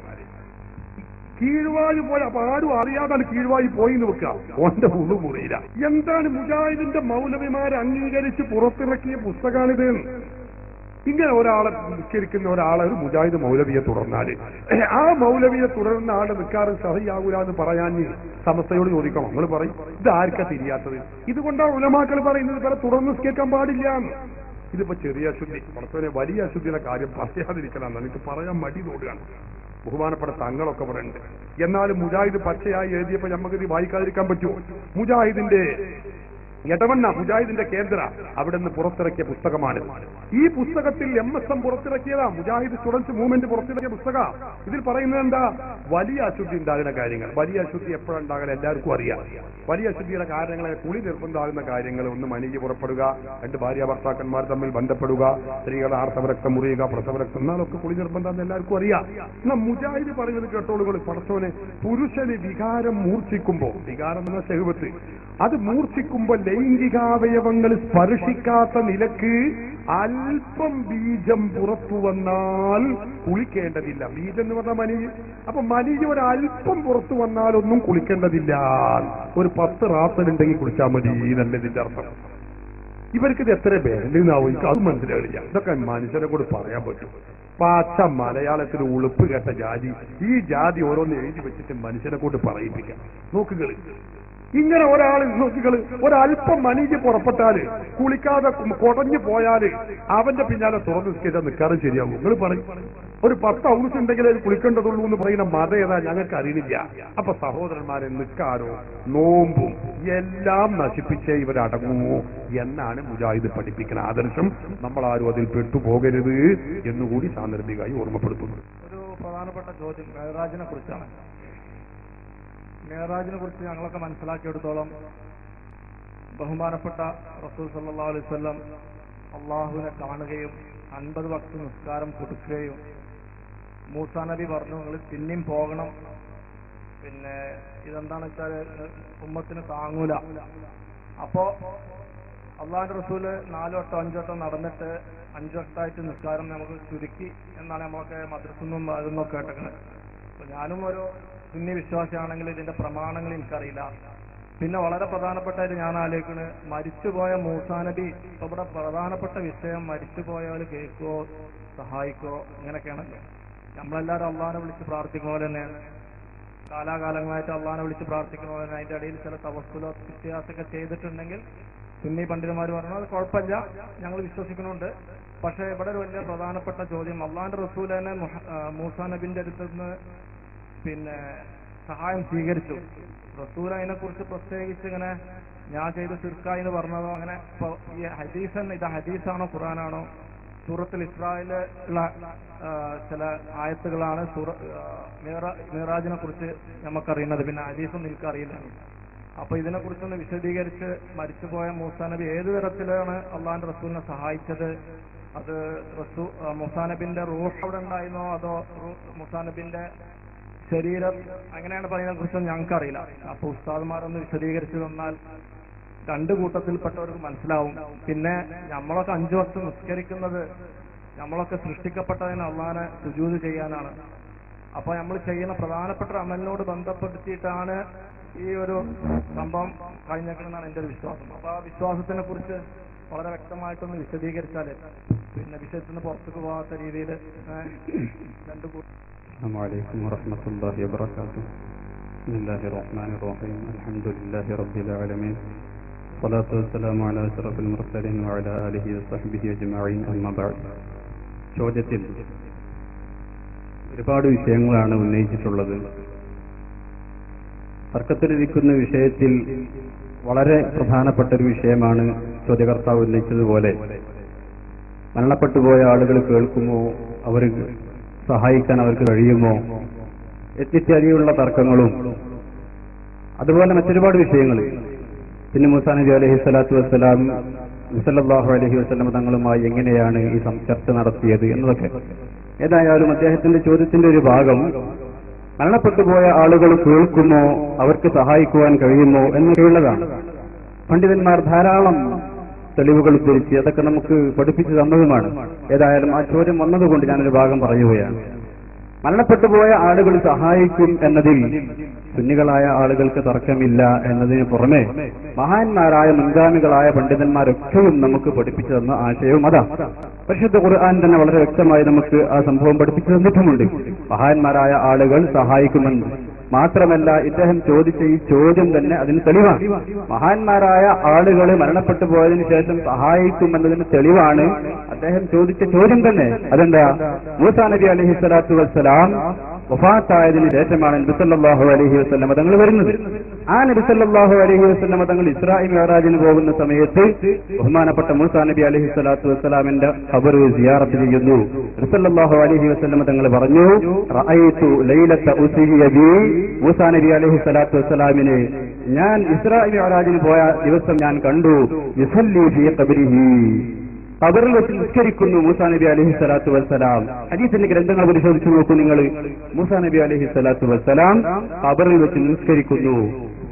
കീഴ്വായു പോയ അപ്പൊ ആരും അറിയാതാണ് കീഴ്വായു പോയി എന്ന് വെക്കുക ഓന്റെ ഉള്ളു മുറിയില്ല എന്താണ് മുജാഹിദിന്റെ മൗലവിമാരെ അംഗീകരിച്ച് പുറത്തിറക്കിയ പുസ്തകമാണിത് ഇങ്ങനെ ഒരാളെ നിസ്കരിക്കുന്ന ഒരാളെ ഒരു മുജാഹിദ് മൗലവിയെ തുടർന്നാല് ആ മൗലവിയെ തുടർന്ന ആളെ നിൽക്കാറ് സഹിയാകൂല എന്ന് പറയാൻ സമസ്തയോട് ചോദിക്കണം നമ്മൾ പറയും ഇത് ആർക്കാ തിരിയാത്തത് ഇതുകൊണ്ടാണ് ഉലമാക്കൾ പറയുന്നത് ഇവരെ തുടർന്ന് നിസ്കരിക്കാൻ പാടില്ല എന്ന്. ഇതിപ്പോ ചെറിയ അശുദ്ധി പുറത്തുവരെ വലിയ അശുദ്ധിയുടെ കാര്യം പറയാതിരിക്കണം എനിക്ക് പറയാൻ മടി തോടുകയാണ് ബഹുമാനപ്പെട്ട തങ്ങളൊക്കെ ഇവിടെ ഉണ്ട് എന്നാലും മുജാഹിദ് പച്ചയായി എഴുതിയപ്പോ നമുക്ക് ഇത് വായിക്കാതിരിക്കാൻ പറ്റുമോ മുജാഹിദിന്റെ എടവണ്ണ മുജാഹിദിന്റെ കേന്ദ്ര അവിടെ നിന്ന് പുറത്തിറക്കിയ പുസ്തകമാണ് ഈ പുസ്തകത്തിൽ എം എസ് എം പുറത്തിറക്കിയതാ മുജാഹിദ് സ്റ്റുഡൻസ് മൂവ്മെന്റ് പുറത്തിറക്കിയ പുസ്തക ഇതിൽ പറയുന്നത് എന്താ വലിയ അശുദ്ധി ഉണ്ടാകുന്ന കാര്യങ്ങൾ വലിയ അശുദ്ധി എപ്പോഴുണ്ടാകാൻ എല്ലാവർക്കും അറിയാം വലിയ അശുദ്ധിയുടെ കാരണങ്ങളെ കുളി നിർബന്ധമാകുന്ന കാര്യങ്ങൾ ഒന്ന് മനിക്ക് പുറപ്പെടുക രണ്ട് ഭാര്യ ഭർത്താക്കന്മാർ തമ്മിൽ ബന്ധപ്പെടുക സ്ത്രീകളെ ആർത്തവരക്തം മുറിയുക പ്രസവരക്തം എന്നാലൊക്കെ കുളി നിർബന്ധം എല്ലാവർക്കും അറിയാം എന്നാ മുജാഹിദ് പറയുന്നത് കേട്ടോളുകൾ പടച്ചോനെ പുരുഷന് വികാരം മൂർച്ഛിക്കുമ്പോ വികാരം എന്ന ചെഹുവത്ത് അത് മൂർച്ഛിക്കുമ്പോ ലൈംഗികാവയവങ്ങൾ സ്പർശിക്കാത്ത നിലക്ക് അല്പം ബീജം പുറത്തു വന്നാൽ കുളിക്കേണ്ടതില്ല ബീജം എന്ന് പറഞ്ഞാൽ മനി അപ്പൊ മനി ഒരല്പം പുറത്തു വന്നാൽ ഒന്നും കുളിക്കേണ്ടതില്ല ഒരു പത്ത് റാത്തലുണ്ടെങ്കിൽ കുളിച്ചാൽ മതി എന്നല്ല ഇതിന്റെ അർത്ഥം ഇവർക്ക് ഇത് എത്ര വേണ്ടെന്നാവും എനിക്ക് അത് മനസ്സിലാവില്ല ഇതൊക്കെ മനുഷ്യനെ കൂടെ പറയാൻ പറ്റും പച്ച മലയാളത്തിൽ ഉളുപ്പ് കേട്ട ജാതി ഈ ജാതി ഓരോന്ന് എഴുതി വെച്ചിട്ട് മനുഷ്യനെ കൊണ്ട് പറയിപ്പിക്കാം നോക്കുകള് ഇങ്ങനെ ഒരാൾ നോക്കികള് ഒരല്പം മനീജ് പുറപ്പെട്ടാല് കുളിക്കാതെ കുടഞ്ഞു പോയാല് അവന്റെ പിന്നാലെ തുറന്നു നിൽക്കില്ല നിൽക്കാതെ ശരിയാവും നിങ്ങൾ പറയും ഒരു പത്ത് ഔസ് ഉണ്ടെങ്കിൽ അത് കുളിക്കേണ്ടതുള്ളൂ എന്ന് പറയുന്ന മത ഏതാ ഞങ്ങൾക്ക് അറിയുന്നില്ല അപ്പൊ സഹോദരന്മാരെ നിൽക്കാനോ നോമ്പും എല്ലാം നശിപ്പിച്ചേ ഇവരടങ്ങുമോ എന്നാണ് മുജാഹിദ് പഠിപ്പിക്കുന്ന ആദർശം നമ്മൾ ആരും അതിൽ പെട്ടുപോകരുത് എന്നുകൂടി സാന്ദർഭികമായി ഓർമ്മപ്പെടുത്തുന്നു ഒരു പ്രധാനപ്പെട്ട ചോദ്യം മേറാജിനെ കുറിച്ചാണ് മേറാജിനെ കുറിച്ച് ഞങ്ങളൊക്കെ മനസ്സിലാക്കിയെടുത്തോളം ബഹുമാനപ്പെട്ട റസൂൽ സല്ലാ അലൈഹി വസല്ലം അള്ളാഹുവിനെ കാണുകയും അൻപത് വക്ത നിസ്കാരം കൊടുക്കുകയും മൂസാ നബി പറഞ്ഞു നിങ്ങൾ പിന്നെയും പോകണം പിന്നെ ഇതെന്താണെന്ന് വെച്ചാൽ ഉമ്മത്തിന് താങ്ങൂല അപ്പോ അള്ളാഹിന്റെ റസൂല് നാല് വട്ടം അഞ്ചു വട്ടം നടന്നിട്ട് അഞ്ചു വട്ടമായിട്ട് നിസ്കാരം നമുക്ക് ചുരുക്കി എന്നാണ് നമ്മളൊക്കെ മദ്രസൊന്നും അതൊന്നും കേട്ടേക്കുന്നത് അപ്പൊ ഞാനും ഒരു സുന്നി വിശ്വാസിയാണെങ്കിൽ ഇതിന്റെ പ്രമാണങ്ങൾ എനിക്കറിയില്ല പിന്നെ വളരെ പ്രധാനപ്പെട്ടായിട്ട് ഞാൻ ആലോചിക്കുന്നത് മരിച്ചുപോയ മൂസാ നബി ഇപ്പൊ ഇവിടെ പ്രധാനപ്പെട്ട വിഷയം മരിച്ചുപോയാൽ കേൾക്കോ സഹായിക്കോ ഇങ്ങനെയൊക്കെയാണല്ലോ നമ്മളെല്ലാവരും അള്ളാഹിനെ വിളിച്ച് പ്രാർത്ഥിക്കുന്ന പോലെ തന്നെയാണ് കാലാകാലങ്ങളായിട്ട് അള്ളാഹിനെ വിളിച്ച് പ്രാർത്ഥിക്കുന്ന പോലെ തന്നെ അതിന്റെ ഇടയിൽ ചില തവസ്സുലോ വ്യത്യാസമൊക്കെ ചെയ്തിട്ടുണ്ടെങ്കിൽ സുന്നി പണ്ഡിതന്മാർ പറഞ്ഞു അത് കുഴപ്പമില്ല ഞങ്ങൾ വിശ്വസിക്കുന്നുണ്ട് പക്ഷെ ഇവിടെ ഒരു വലിയ പ്രധാനപ്പെട്ട ചോദ്യം അള്ളാഹിന്റെ റസൂൽ തന്നെ മുഹ- ആ, മൂസാ നബിന്റെ അടുത്ത് നിന്ന് പിന്നെ സഹായം സ്വീകരിച്ചു റസൂൽ അതിനെ കുറിച്ച് പ്രത്യേകിച്ച് ഇങ്ങനെ ഞാൻ ചെയ്ത് സിർക്ക എന്ന് പറഞ്ഞതോ അങ്ങനെ ഇപ്പൊ ഈ ഹദീസ് തന്നെ ഇത് ഹദീസാണോ ഖുറാനാണോ സൂറത്തിൽ ഇസ്രായേല് ഉള്ള ആ, ചില ആയത്തുകളാണ് സൂറ ആ, മിറാ- മിറാജിനെ കുറിച്ച് നമുക്കറിയുന്നത് പിന്നെ ഹദീസൊന്നും എനിക്കറിയില്ല അപ്പൊ ഇതിനെ കുറിച്ചൊന്ന് വിശദീകരിച്ച് മരിച്ചുപോയ മൂസാ നബി ഏത് തരത്തിലാണ് അള്ളാഹിന്റെ റസൂലിനെ സഹായിച്ചത് അത് റസൂ ആ, മൂസാ നബിന്റെ റൂഹ് അവിടെ ഉണ്ടായിരുന്നോ അതോ റൂ- മൂസാ നബിന്റെ ശരീരം അങ്ങനെയാണ് പറയുന്നതിനെ കുറിച്ചൊന്നും ഞങ്ങൾക്കറിയില്ല അപ്പൊ ഉസ്താദ്മാരൊന്ന് വിശദീകരിച്ചു തന്നാൽ രണ്ട് കൂട്ടത്തിൽപ്പെട്ടവർക്ക് മനസ്സിലാവും പിന്നെ നമ്മളൊക്കെ അഞ്ചു വർഷം നിസ്കരിക്കുന്നത് നമ്മളൊക്കെ സൃഷ്ടിക്കപ്പെട്ടതിന് അള്ളാനെ സുജൂത് ചെയ്യാനാണ് അപ്പൊ നമ്മൾ ചെയ്യുന്ന പ്രധാനപ്പെട്ട അമലിനോട് ബന്ധപ്പെടുത്തിയിട്ടാണ് ഈ ഒരു സംഭവം കഴിഞ്ഞേക്കണമെന്നാണ് എന്റെ ഒരു വിശ്വാസം അപ്പൊ ആ വിശ്വാസത്തിനെ കുറിച്ച് വളരെ വ്യക്തമായിട്ടൊന്ന് വിശദീകരിച്ചാല് പിന്നെ വിഷയത്തിൽ നിന്ന് പുറത്തേക്ക് പോകാത്ത രീതിയിൽ രണ്ട് കൂട്ടം السلام عليكم ورحمة الله وبركاته بسم الله الرحمن الرحيم الحمد لله رب العالمين الصلاة والسلام على أشرف المرسلين وعلى آله وصحبه أجمعين أما بعد ചോദ്യത്തിൽ ഒരുപാട് വിഷയങ്ങളാണ് ഉന്നയിച്ചിട്ടുള്ളത് തർക്കത്തിലിരിക്കുന്ന വിഷയത്തിൽ വളരെ പ്രധാനപ്പെട്ട ഒരു വിഷയമാണ് ചോദ്യകർത്താവ് ഉന്നയിച്ചതുപോലെ മരണപ്പെട്ടുപോയ ആളുകൾ കേൾക്കുമോ അവർ സഹായിക്കാൻ അവർക്ക് കഴിയുമോ ഇത്യാദിയുള്ള തർക്കങ്ങളും അതുപോലെ മറ്റൊരുപാട് വിഷയങ്ങൾ പിന്നെ മുസാ നബി അലഹി സ്വലാത്തു വസ്സലാം മുസല്ലാഹു അലഹി വസ്ലം തങ്ങളുമായി എങ്ങനെയാണ് ഈ സം- ചർച്ച നടത്തിയത് എന്നതൊക്കെ ഏതായാലും അദ്ദേഹത്തിന്റെ ചോദ്യത്തിന്റെ ഒരു ഭാഗം മരണപ്പെട്ടുപോയ ആളുകൾ കേൾക്കുമോ അവർക്ക് സഹായിക്കുവാൻ കഴിയുമോ എന്നൊക്കെയുള്ളതാണ് പണ്ഡിതന്മാർ ധാരാളം തെളിവുകൾ ഉദ്ധരിച്ച് അതൊക്കെ നമുക്ക് പഠിപ്പിച്ചു തന്നതുമാണ് ഏതായാലും ആ ചോദ്യം വന്നതുകൊണ്ട് ഞാനൊരു ഭാഗം പറയുകയാണ് മരണപ്പെട്ടുപോയ ആളുകൾ സഹായിക്കും എന്നതിൽ സുന്നികളായ ആളുകൾക്ക് തർക്കമില്ല എന്നതിന് പുറമെ മഹാന്മാരായ മുൻഗാമികളായ പണ്ഡിതന്മാരൊക്കെയും നമുക്ക് പഠിപ്പിച്ചു തന്ന ആശയവും അതാ പരിശുദ്ധ ഖുർആൻ തന്നെ വളരെ വ്യക്തമായി നമുക്ക് ആ സംഭവം പഠിപ്പിച്ചു തന്നിട്ടുമുണ്ട് മഹാന്മാരായ ആളുകൾ സഹായിക്കുമെന്ന് മാത്രമല്ല ഇദ്ദേഹം ചോദിച്ച ഈ ചോദ്യം തന്നെ അതിന് തെളിവാണ് മഹാന്മാരായ ആളുകൾ മരണപ്പെട്ടു പോയതിനു ശേഷം സഹായിക്കുമെന്നതിന് തെളിവാണ് അദ്ദേഹം ചോദിച്ച ചോദ്യം തന്നെ അതെന്താ മൂസാ നബി അലഹി സ്വലാത്തു വസ്സലാം വഫാത്തായതിനു ശേഷമാണ് നബിസല്ലാഹു അലഹി വസ്ലം തങ്ങൾ വരുന്നത് ആ നബിസല്ലാഹു അലഹി വസ്ലം തങ്ങൾ ഇസ്രാഹിം മെഹറാജിന് പോകുന്ന സമയത്ത് ബഹുമാനപ്പെട്ട മൂസാ നബി അലഹി സ്വലാത്തു വസ്സലാമിന്റെ ഖബർ സിയാറത്ത് ചെയ്യുന്നു നബിസല്ലാഹു അലഹി വസ്ലം തങ്ങൾ പറഞ്ഞു റഅയ്തു ലൈലത്ത ഉസിരിയ ബി മൂസാ നബി അലഹി സ്വലാത്തു വസ്സലാമിനെ ഞാൻ ഇസ്രാഹിം മെഹറാജിന് പോയ ദിവസം ഞാൻ കണ്ടു യുസല്ലി ഫീ ഖബരിഹി ഖബറിൽ വെച്ച് നിസ്കരിക്കുന്നു മൂസാ നബി അലഹി സ്വലാത്തു വസ്സലാം ഹദീസിന്റെ ഗ്രന്ഥങ്ങൾ പരിശോധിച്ചു നോക്കൂ നിങ്ങൾ മൂസാ നബി അലഹി സ്വലാത്തു വസ്സലാം ഖബറിൽ വെച്ച് നിസ്കരിക്കുന്നു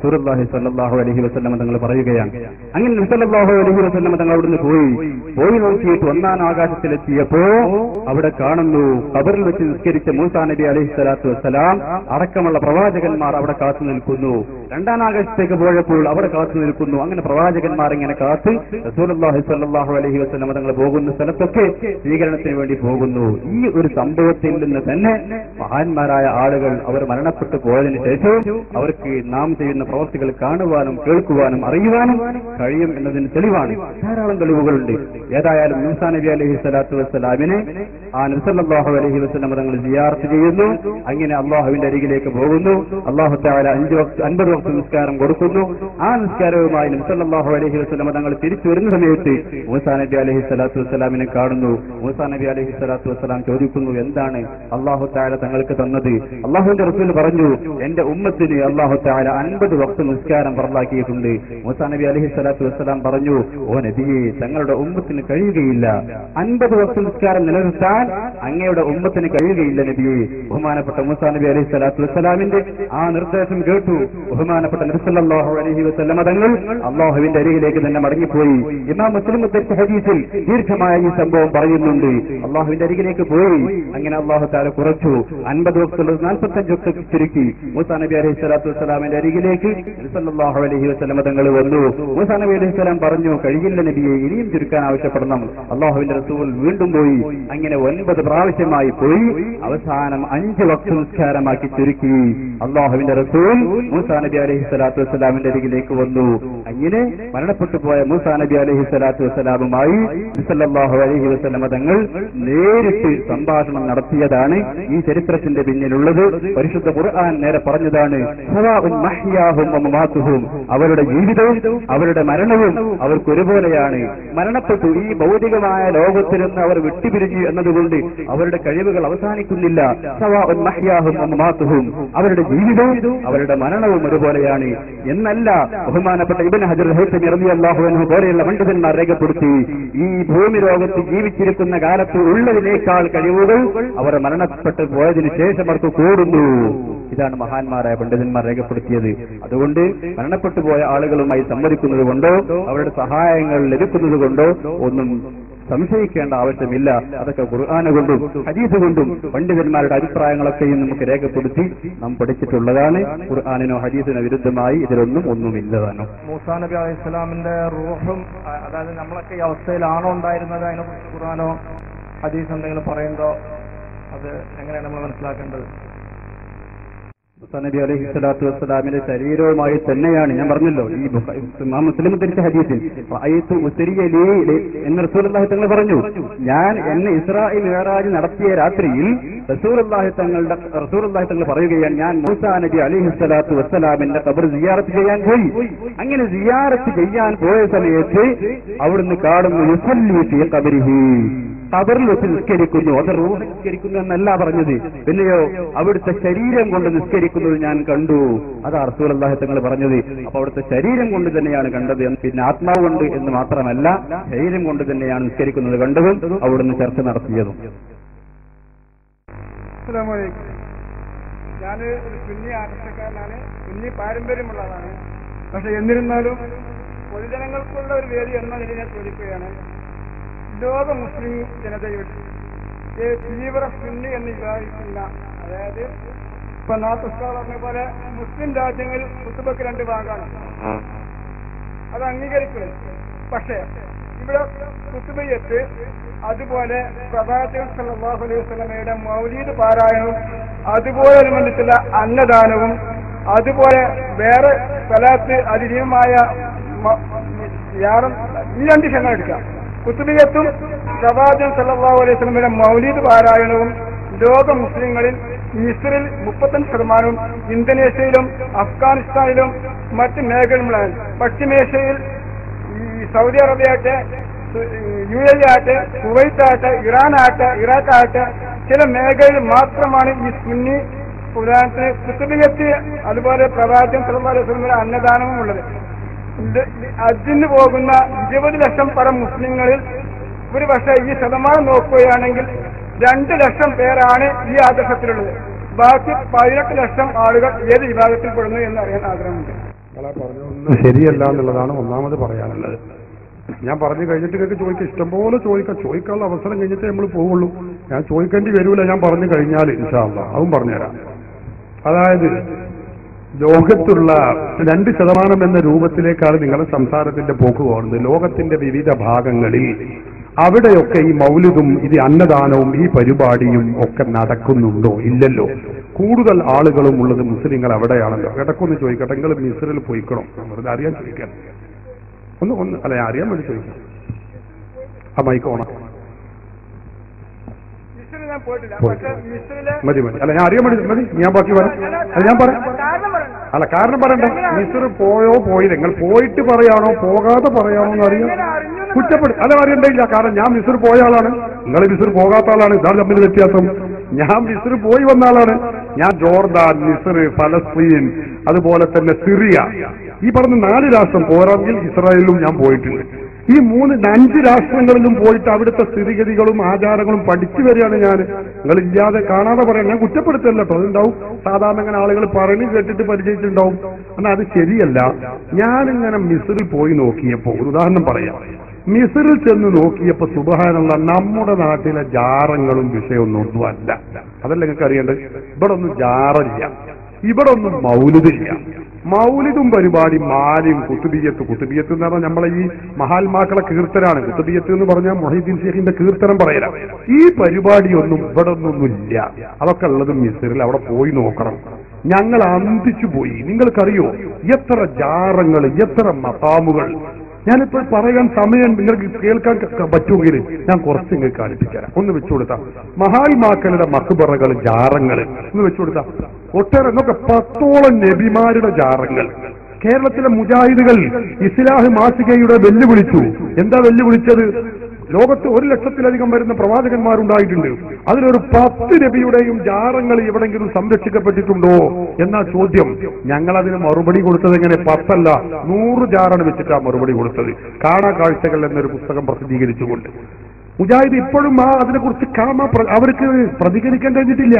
റസൂലുള്ളാഹി സ്വല്ലല്ലാഹു അലൈഹി വസല്ലം തങ്ങൾ പറയുകയാണ് അങ്ങനെ നബി സല്ലല്ലാഹു അലൈഹി വസല്ലം തങ്ങൾ അവിടുന്ന് പോയി പോയി നോക്കിയിട്ട് ഒന്നാം ആകാശത്തിലെത്തിയപ്പോ അവിടെ കാണുന്നു കബറിൽ വെച്ച് നിസ്കരിച്ച മൂസാ നബി അലൈഹി സ്വലാത്തു വസ്സലാം അടക്കമുള്ള പ്രവാചകന്മാർ അവിടെ കാത്തു നിൽക്കുന്നു രണ്ടാം ആകാശത്തേക്ക് പോയപ്പോൾ അവിടെ കാത്തു നിൽക്കുന്നു അങ്ങനെ പ്രവാചകന്മാർ ഇങ്ങനെ കാത്ത് റസൂലുള്ളാഹി സ്വല്ലല്ലാഹു അലൈഹി വസല്ലം തങ്ങൾ പോകുന്ന സ്ഥലത്തൊക്കെ സ്വീകരണത്തിന് വേണ്ടി പോകുന്നു ഈ ഒരു സംഭവത്തിൽ നിന്ന് തന്നെ മഹാന്മാരായ ആളുകൾ അവർ മരണപ്പെട്ടു പോയതിനു ശേഷവും അവർക്ക് നാം ചെയ്യുന്ന പ്രവർത്തികൾ കാണുവാനും കേൾക്കുവാനും അറിയുവാനും കഴിയും എന്നതിന് തെളിവാണ് ധാരാളം തെളിവുകളുണ്ട് ഏതായാലും മൂസാ നബി അലൈഹി സ്വലാത്തു വസ്സലാമിനെ ആ നബ്സല്ലാഹു അലൈഹി വസ്ലം തങ്ങൾ സിയാർത്ത് ചെയ്യുന്നു അങ്ങനെ അള്ളാഹുവിന്റെ അരികിലേക്ക് പോകുന്നു അള്ളാഹു താല അഞ്ച് വക്ത അൻപത് വക്ത നിസ്കാരം കൊടുക്കുന്നു ആ നിസ്കാരവുമായി നബ്സല്ലാഹു അലൈഹി വസ്ലം തങ്ങൾ തിരിച്ചു വരുന്ന സമയത്ത് മൂസാ നബി അലൈഹി സ്വലാത്തു വസ്സലാമിനെ കാണുന്നു മൂസാ നബി അലൈഹി സ്വലാത്തു വസ്സലാം ചോദിക്കുന്നു എന്താണ് അള്ളാഹു താല തങ്ങൾക്ക് തന്നത് അള്ളാഹുവിന്റെ റസൂൽ പറഞ്ഞു എന്റെ ഉമ്മത്തിന് അള്ളാഹു താല അൻപത് വക്ത നിസ്കാരം പറലാക്കിയിട്ടുണ്ട് മൂസാ നബി അലൈഹി സ്വലാത്തു വസ്സലാം പറഞ്ഞു ഓ നബിയെ തങ്ങളുടെ ഉമ്മത്തിന് കഴിയുകയില്ല അൻപത് വക്ത നിസ്കാരം നിലനിർത്താൻ അങ്ങയുടെ ഉമ്മത്തിന് കഴിയുകയില്ല നബിയെ ബഹുമാനപ്പെട്ട മൂസാ നബി അലൈഹി സ്വലാത്തു വസ്സലാമിന്റെ ആ നിർദ്ദേശം കേട്ടു ബഹുമാനപ്പെട്ട നബിസല്ലാഹു അലൈഹി വസ്ലമ തങ്ങൾ അള്ളാഹുവിന്റെ അരികിലേക്ക് തന്നെ മടങ്ങിപ്പോയി ഇമാം മുസ്ലിം ഉദ്ധരിച്ച ഹദീസിൽ ദീർഘമായ ഈ സംഭവം പറയുന്നുണ്ട് അള്ളാഹുവിന്റെ അരികിലേക്ക് പോയി അങ്ങനെ അള്ളാഹു താല കുറച്ചു അൻപത് വക്തുള്ളത് നാൽപ്പത്തഞ്ച് വക്ത ചുരുക്കി മൂസാ നബി അലൈഹി സ്വലാത്തു വസ്സലാമിന്റെ അരികിലേക്ക് നബിസല്ലാഹു അലൈഹി വസ്ലമ തങ്ങൾ വന്നു മൂസാ നബി അലൈഹി സ്വലാം പറഞ്ഞു കഴിയില്ല നബിയെ ഇനിയും ചുരുക്കാൻ ആവശ്യപ്പെടണം അള്ളാഹുവിന്റെ റസൂൽ വീണ്ടും പോയി അങ്ങനെ ഒൻപത് പ്രാവശ്യമായി പോയി അവസാനം അഞ്ച് വക്ത നിസ്കാരമാക്കി ചുരുക്കി അള്ളാഹുവിന്റെ റസൂൽ മൂസാ നബി അലൈഹി സ്വലാത്തു വസ്സലാമിന്റെ അരികിലേക്ക് വന്നു അങ്ങനെ മരണപ്പെട്ടു പോയ മൂസാ നബി അലൈഹി സ്വലാത്തു വസ്സലാമുമായി സല്ലല്ലാഹു അലൈഹി വസല്ലമ തങ്ങൾ നേരിട്ട് സംഭാഷണം നടത്തിയതാണ് ഈ ചരിത്രത്തിന്റെ പിന്നിലുള്ളത് പരിശുദ്ധ ഖുർആൻ നേരെ പറഞ്ഞതാണ് സവാഉൻ മഹ്യാഹും വ മമാതുഹും അവരുടെ ജീവിതവും അവരുടെ മരണവും അവർക്ക് ഒരുപോലെയാണ് മരണപ്പെട്ടു ഈ ഭൗതികമായ ലോകത്തിൽ നിന്ന് അവർ വിട്ടുപിരിഞ്ഞു എന്നതുകൊണ്ട് അവരുടെ കഴിവുകൾ അവസാനിക്കുന്നില്ല സവാഉൻ മഹ്യാഹും വ മമാതുഹും അവരുടെ ജീവിതവും അവരുടെ മരണവും ഒരുപോലെയാണ് എന്നല്ല ബഹുമാനപ്പെട്ട ഇബൻ ഹജർ ഹൈത്തമി റളിയല്ലാഹു അൻഹു പോലെയുള്ള പണ്ഡിതന്മാർ രേഖപ്പെടുത്തി ഈ ഭൂമി ലോകത്ത് ജീവിച്ചിരിക്കുന്ന കാലത്ത് ഉള്ളതിനേക്കാൾ കഴിവുകൾ അവർ മരണപ്പെട്ടു പോയതിനു ശേഷം അവർക്ക് കൂടുന്നു ഇതാണ് മഹാന്മാരായ പണ്ഡിതന്മാർ രേഖപ്പെടുത്തിയത് അതുകൊണ്ട് മരണപ്പെട്ടു പോയ ആളുകളുമായി സംവദിക്കുന്നത് കൊണ്ടോ അവരുടെ സഹായങ്ങൾ ലഭിക്കുന്നത് കൊണ്ടോ ഒന്നും സംശയിക്കേണ്ട ആവശ്യമില്ല അതൊക്കെ ഖുർആാന കൊണ്ടും ഹദീസ് കൊണ്ടും പണ്ഡിതന്മാരുടെ അഭിപ്രായങ്ങളൊക്കെയും നമുക്ക് രേഖപ്പെടുത്തി നാം പഠിച്ചിട്ടുള്ളതാണ് ഖുർആാനിനോ ഹദീസിനോ വിരുദ്ധമായി ഇതിലൊന്നും ഒന്നുമില്ലതാനോ മൂസാ നബി അലൈഹി സ്വലാമിന്റെ റൂഹും അ- അതായത് നമ്മളൊക്കെ ഈ അവസ്ഥയിലാണോ ഉണ്ടായിരുന്നത് അതിനെ കുറിച്ച് ഖുർആാനോ ഹദീസ് എന്തെങ്കിലും പറയുന്നതോ അത് എങ്ങനെയാണ് നമ്മൾ മനസ്സിലാക്കേണ്ടത് മുസാ നബി അലൈഹി സ്വലാത്തു വസ്സലാമിന്റെ ശരീരവുമായി തന്നെയാണ് ഞാൻ പറഞ്ഞല്ലോ ഈ ബുഖ- ഇമാം മുസ്ലിം ധരിച്ച ഹദീസിൽ റഅയ്തു ഉസ്രിയ ലീ ലി- എന്ന് റസൂലുള്ളാഹി തങ്ങൾ പറഞ്ഞു ഞാൻ എന്നെ ഇസ്രായേൽ മിഅറാജ് നടത്തിയ രാത്രിയിൽ റസൂലുള്ളാഹി തങ്ങളുടെ റസൂലുള്ളാഹി തങ്ങൾ പറയുകയാണ് ഞാൻ മൂസാ നബി അലൈഹി സ്വലാത്തു വസ്സലാമിന്റെ ഖബർ സിയാറത്ത് ചെയ്യാൻ പോയി അങ്ങനെ സിയാറത്ത് ചെയ്യാൻ പോയ സമയത്ത് അവിടുന്ന് കാണുന്നു യുസല്ലി ഫീ ഖബരിഹി ഖബറിൽ വെച്ച് നിസ്കരിക്കുന്നു അത് റൂഹ് നിസ്കരിക്കുന്നു എന്നല്ല പറഞ്ഞത് പിന്നെയോ അവിടുത്തെ ശരീരം കൊണ്ട് നിസ്കരിക്കുന്നത് ഞാൻ കണ്ടു അതാ റസൂൽ അള്ളാഹി തങ്ങൾ പറഞ്ഞത് അപ്പൊ അവിടുത്തെ ശരീരം കൊണ്ട് തന്നെയാണ് കണ്ടത് എന്ന് പിന്നെ ആത്മാവ് കൊണ്ട് എന്ന് മാത്രമല്ല ശരീരം കൊണ്ട് തന്നെയാണ് നിസ്കരിക്കുന്നത് കണ്ടതും അവിടുന്ന് ചർച്ച നടത്തിയതും ഞാൻ ഒരു സുന്നി ആദർശക്കാരനാണ് സുന്നി പാരമ്പര്യമുള്ളതാണ് പക്ഷെ എന്നിരുന്നാലും പൊതുജനങ്ങൾക്കുള്ള ഒരു വേദി എന്ന നിലയിൽ ഞാൻ ചോദിക്കുകയാണ് ലോക മുസ്ലിം ജനതയുടെ ഈ തീവ്ര സുന്നി എന്ന് വിഭാഗിക്കുന്ന അതായത് ഇപ്പൊ നാത്തുസ്കാർ പറഞ്ഞ പോലെ മുസ്ലിം രാജ്യങ്ങളിൽ കുത്തുബക്ക് രണ്ട് ഭാഗമാണ് അത് അംഗീകരിക്കുന്നത് പക്ഷേ ഇവിടെ കുത്തുബയ്യത്ത് അതുപോലെ പ്രവാചകൻ സല്ലല്ലാഹു അലൈഹി വസല്ലമയുടെ മൗലീദ് പാരായണവും അതുപോലെ അനുബന്ധിച്ചുള്ള അന്നദാനവും അതുപോലെ വേറെ സ്ഥലത്ത് അതിരീയമായ മ- യാറും ഈ രണ്ട് ക്ഷണം എടുക്കാം കുത്തുബിയത്തും പ്രവാചകൻ സല്ലല്ലാഹു അലൈഹി വസല്ലമയുടെ മൗലീദ് പാരായണവും ലോക മുസ്ലിങ്ങളിൽ മിസ്രിൽ മുപ്പത്തഞ്ച് ശതമാനവും ഇന്തോനേഷ്യയിലും അഫ്ഗാനിസ്ഥാനിലും മറ്റ് മേഖലകളിലാണ് പശ്ചിമേഷ്യയിൽ ഈ സൗദി അറേബ്യ ആകട്ടെ യു എ ആകട്ടെ കുവൈത്ത് ആകട്ടെ ഇറാൻ ആകട്ടെ ഇറാഖ് ആകട്ടെ ചില മേഖലയിൽ മാത്രമാണ് ഈ സുന്നി ഉദാഹരണത്തിന് കുത്തുബിയത്ത് അതുപോലെ പ്രവാചകൻ സലഹുലി അന്നദാനവും ഉള്ളത് ഇത് അതിന് പോകുന്ന ഇരുപത് ലക്ഷം പരം മുസ്ലിങ്ങളിൽ ഒരു പക്ഷേ ഈ ശതമാനം നോക്കുകയാണെങ്കിൽ രണ്ട് ലക്ഷം പേരാണ് ഈ ആദർശത്തിലുള്ളത് ബാക്കി പതിനെട്ട് ലക്ഷം ആളുകൾ ഏത് വിഭാഗത്തിൽ പെടുന്നു എന്ന് അറിയാൻ ആഗ്രഹമുണ്ട് നിങ്ങളെ പറഞ്ഞൊന്നും ശരിയല്ല എന്നുള്ളതാണ് ഒന്നാമത് പറയാനുള്ളത് ഞാൻ പറഞ്ഞു കഴിഞ്ഞിട്ട് നിങ്ങൾക്ക് ചോദിക്കാം ഇഷ്ടംപോലെ ചോദിക്കാം ചോദിക്കാനുള്ള അവസരം കഴിഞ്ഞിട്ടേ നമ്മൾ പോവുള്ളൂ ഞാൻ ചോദിക്കേണ്ടി വരൂല ഞാൻ പറഞ്ഞു കഴിഞ്ഞാൽ ഇൻഷാല്ല അതും പറഞ്ഞുതരാം അതായത് ലോകത്തുള്ള രണ്ട് ശതമാനം എന്ന രൂപത്തിലേക്കാണ് നിങ്ങളുടെ സംസാരത്തിന്റെ പോക്ക് പോകുന്നത് ലോകത്തിന്റെ വിവിധ ഭാഗങ്ങളിൽ അവിടെയൊക്കെ ഈ മൗലിദും ഇത് അന്നദാനവും ഈ പരിപാടിയും ഒക്കെ നടക്കുന്നുണ്ടോ ഇല്ലല്ലോ കൂടുതൽ ആളുകളും ഉള്ളത് മുസ്ലിങ്ങൾ അവിടെയാണല്ലോ ഇടക്കൊന്ന് ചോദിക്കട്ടെ നിങ്ങൾ മിസ്രിൽ പോയിക്കണം വെറുതെ അറിയാൻ ചോദിക്കാൻ ഒന്ന് ഒന്ന് അല്ല ഞാൻ അറിയാൻ വേണ്ടി ചോദിക്കാം ആ മൈക്ക് ഓണം മിസ്രിൽ ഞാൻ പോയിട്ടില്ല പോയി. പക്ഷെ മിസ്രിലെ മതി മതി അല്ല ഞാൻ അറിയാൻ വേണ്ടി മതി ഞാൻ ബാക്കി പറയാം അല്ല ഞാൻ പറയാം കാരണം പറയണം അല്ല കാരണം പറയണ്ട മിസ്ർ പോയോ പോയില്ല നിങ്ങൾ പോയിട്ട് പറയാണോ പോകാതെ പറയാണോ എന്ന് അറിയാം കുറ്റപ്പെടും അല്ല അറിയണ്ടില്ല കാരണം ഞാൻ മിസ്ർ പോയ ആളാണ് നിങ്ങൾ മിസ്ർ പോകാത്ത ആളാണ് ഇതാണ് തമ്മിൽ വ്യത്യാസം ഞാൻ മിസ്ർ പോയി വന്ന ആളാണ് ഞാൻ ജോർദാൻ മിസ്ർ ഫലസ്തീൻ അതുപോലെ തന്നെ സിറിയ ഈ പറഞ്ഞ നാല് രാഷ്ട്രം പോരാമെങ്കിൽ ഇസ്രായേലിലും ഞാൻ പോയിട്ടുണ്ട് ഈ മൂന്ന് അഞ്ച് രാഷ്ട്രങ്ങളിലും പോയിട്ട് അവിടുത്തെ സ്ഥിതിഗതികളും ആചാരങ്ങളും പഠിച്ചു വരികയാണ് ഞാൻ നിങ്ങൾ ഇല്ലാതെ കാണാതെ പറയാം ഞാൻ കുറ്റപ്പെടുത്തല്ല കേട്ടോ അതുണ്ടാവും സാധാരണ അങ്ങനെ ആളുകൾ പറഞ്ഞു കേട്ടിട്ട് പരിചയിച്ചിട്ടുണ്ടാവും എന്നാൽ അത് ശരിയല്ല ഞാനിങ്ങനെ മിസ്രിൽ പോയി നോക്കിയപ്പോ ഒരു ഉദാഹരണം പറയാം മിസ്രിൽ ചെന്ന് നോക്കിയപ്പോ സുബഹാനുള്ള നമ്മുടെ നാട്ടിലെ ജാറങ്ങളും വിഷയമൊന്നും ഒന്നും അല്ല അതല്ല നിങ്ങൾക്ക് അറിയേണ്ടത് ഇവിടെ ഒന്നും ജാറില്ല ഇവിടെ ഒന്നും മൗലിദില്ല മൗലിദും പരിപാടി മാലിയും കുത്തുബിയത്ത് കുത്തുബിയത്ത് എന്ന് പറഞ്ഞാൽ നമ്മളെ ഈ മഹാത്മാക്കളെ കീർത്തനാണ് കുത്തുബിയത്ത് എന്ന് പറഞ്ഞാൽ മൊഹീദ്ദീൻ ഷെയ്ഖിന്റെ കീർത്തനം പറയല ഈ പരിപാടിയൊന്നും ഇവിടെ ഒന്നൊന്നുമില്ല അതൊക്കെ ഉള്ളത് മിസറിൽ അവിടെ പോയി നോക്കണം ഞങ്ങൾ അന്തിച്ചു പോയി നിങ്ങൾക്കറിയോ എത്ര ജാറങ്ങൾ എത്ര മതാമുകൾ ഞാനിപ്പോൾ പറയാൻ സമയം നിങ്ങൾക്ക് കേൾക്കാൻ ക- പറ്റുമെങ്കിൽ ഞാൻ കുറച്ച് നിങ്ങൾക്ക് കാണിപ്പിച്ചുതരാം ഒന്ന് വെച്ചു കൊടുത്താം മഹാത്മാക്കളുടെ മക്കുബറകൾ ജാറങ്ങൾ ഒന്ന് വെച്ചു കൊടുത്താം ഒട്ടേറെ എന്നൊക്കെ പത്തോളം നബിമാരുടെ ജാറങ്ങൾ കേരളത്തിലെ മുജാഹിദുകൾ ഇസ്ലാഹ് മാസികയുടെ വെല്ലുവിളിച്ചു എന്താ വെല്ലുവിളിച്ചത് ലോകത്ത് ഒരു ലക്ഷത്തിലധികം വരുന്ന പ്രവാചകന്മാരുണ്ടായിട്ടുണ്ട് അതിലൊരു പത്ത് നബിയുടെയും ജാറങ്ങൾ എവിടെങ്കിലും സംരക്ഷിക്കപ്പെട്ടിട്ടുണ്ടോ എന്നാ ചോദ്യം ഞങ്ങൾ അതിന് മറുപടി കൊടുത്തത് എങ്ങനെ പത്തല്ല നൂറ് ജാറാണ് വെച്ചിട്ടാ മറുപടി കൊടുത്തത് കാണാ കാഴ്ചകൾ എന്നൊരു പുസ്തകം പ്രസിദ്ധീകരിച്ചുകൊണ്ട് മുജാഹിദ് ഇപ്പോഴും ആ അതിനെക്കുറിച്ച് കാമ പ്ര- അവർക്ക് പ്രതികരിക്കാൻ കഴിഞ്ഞിട്ടില്ല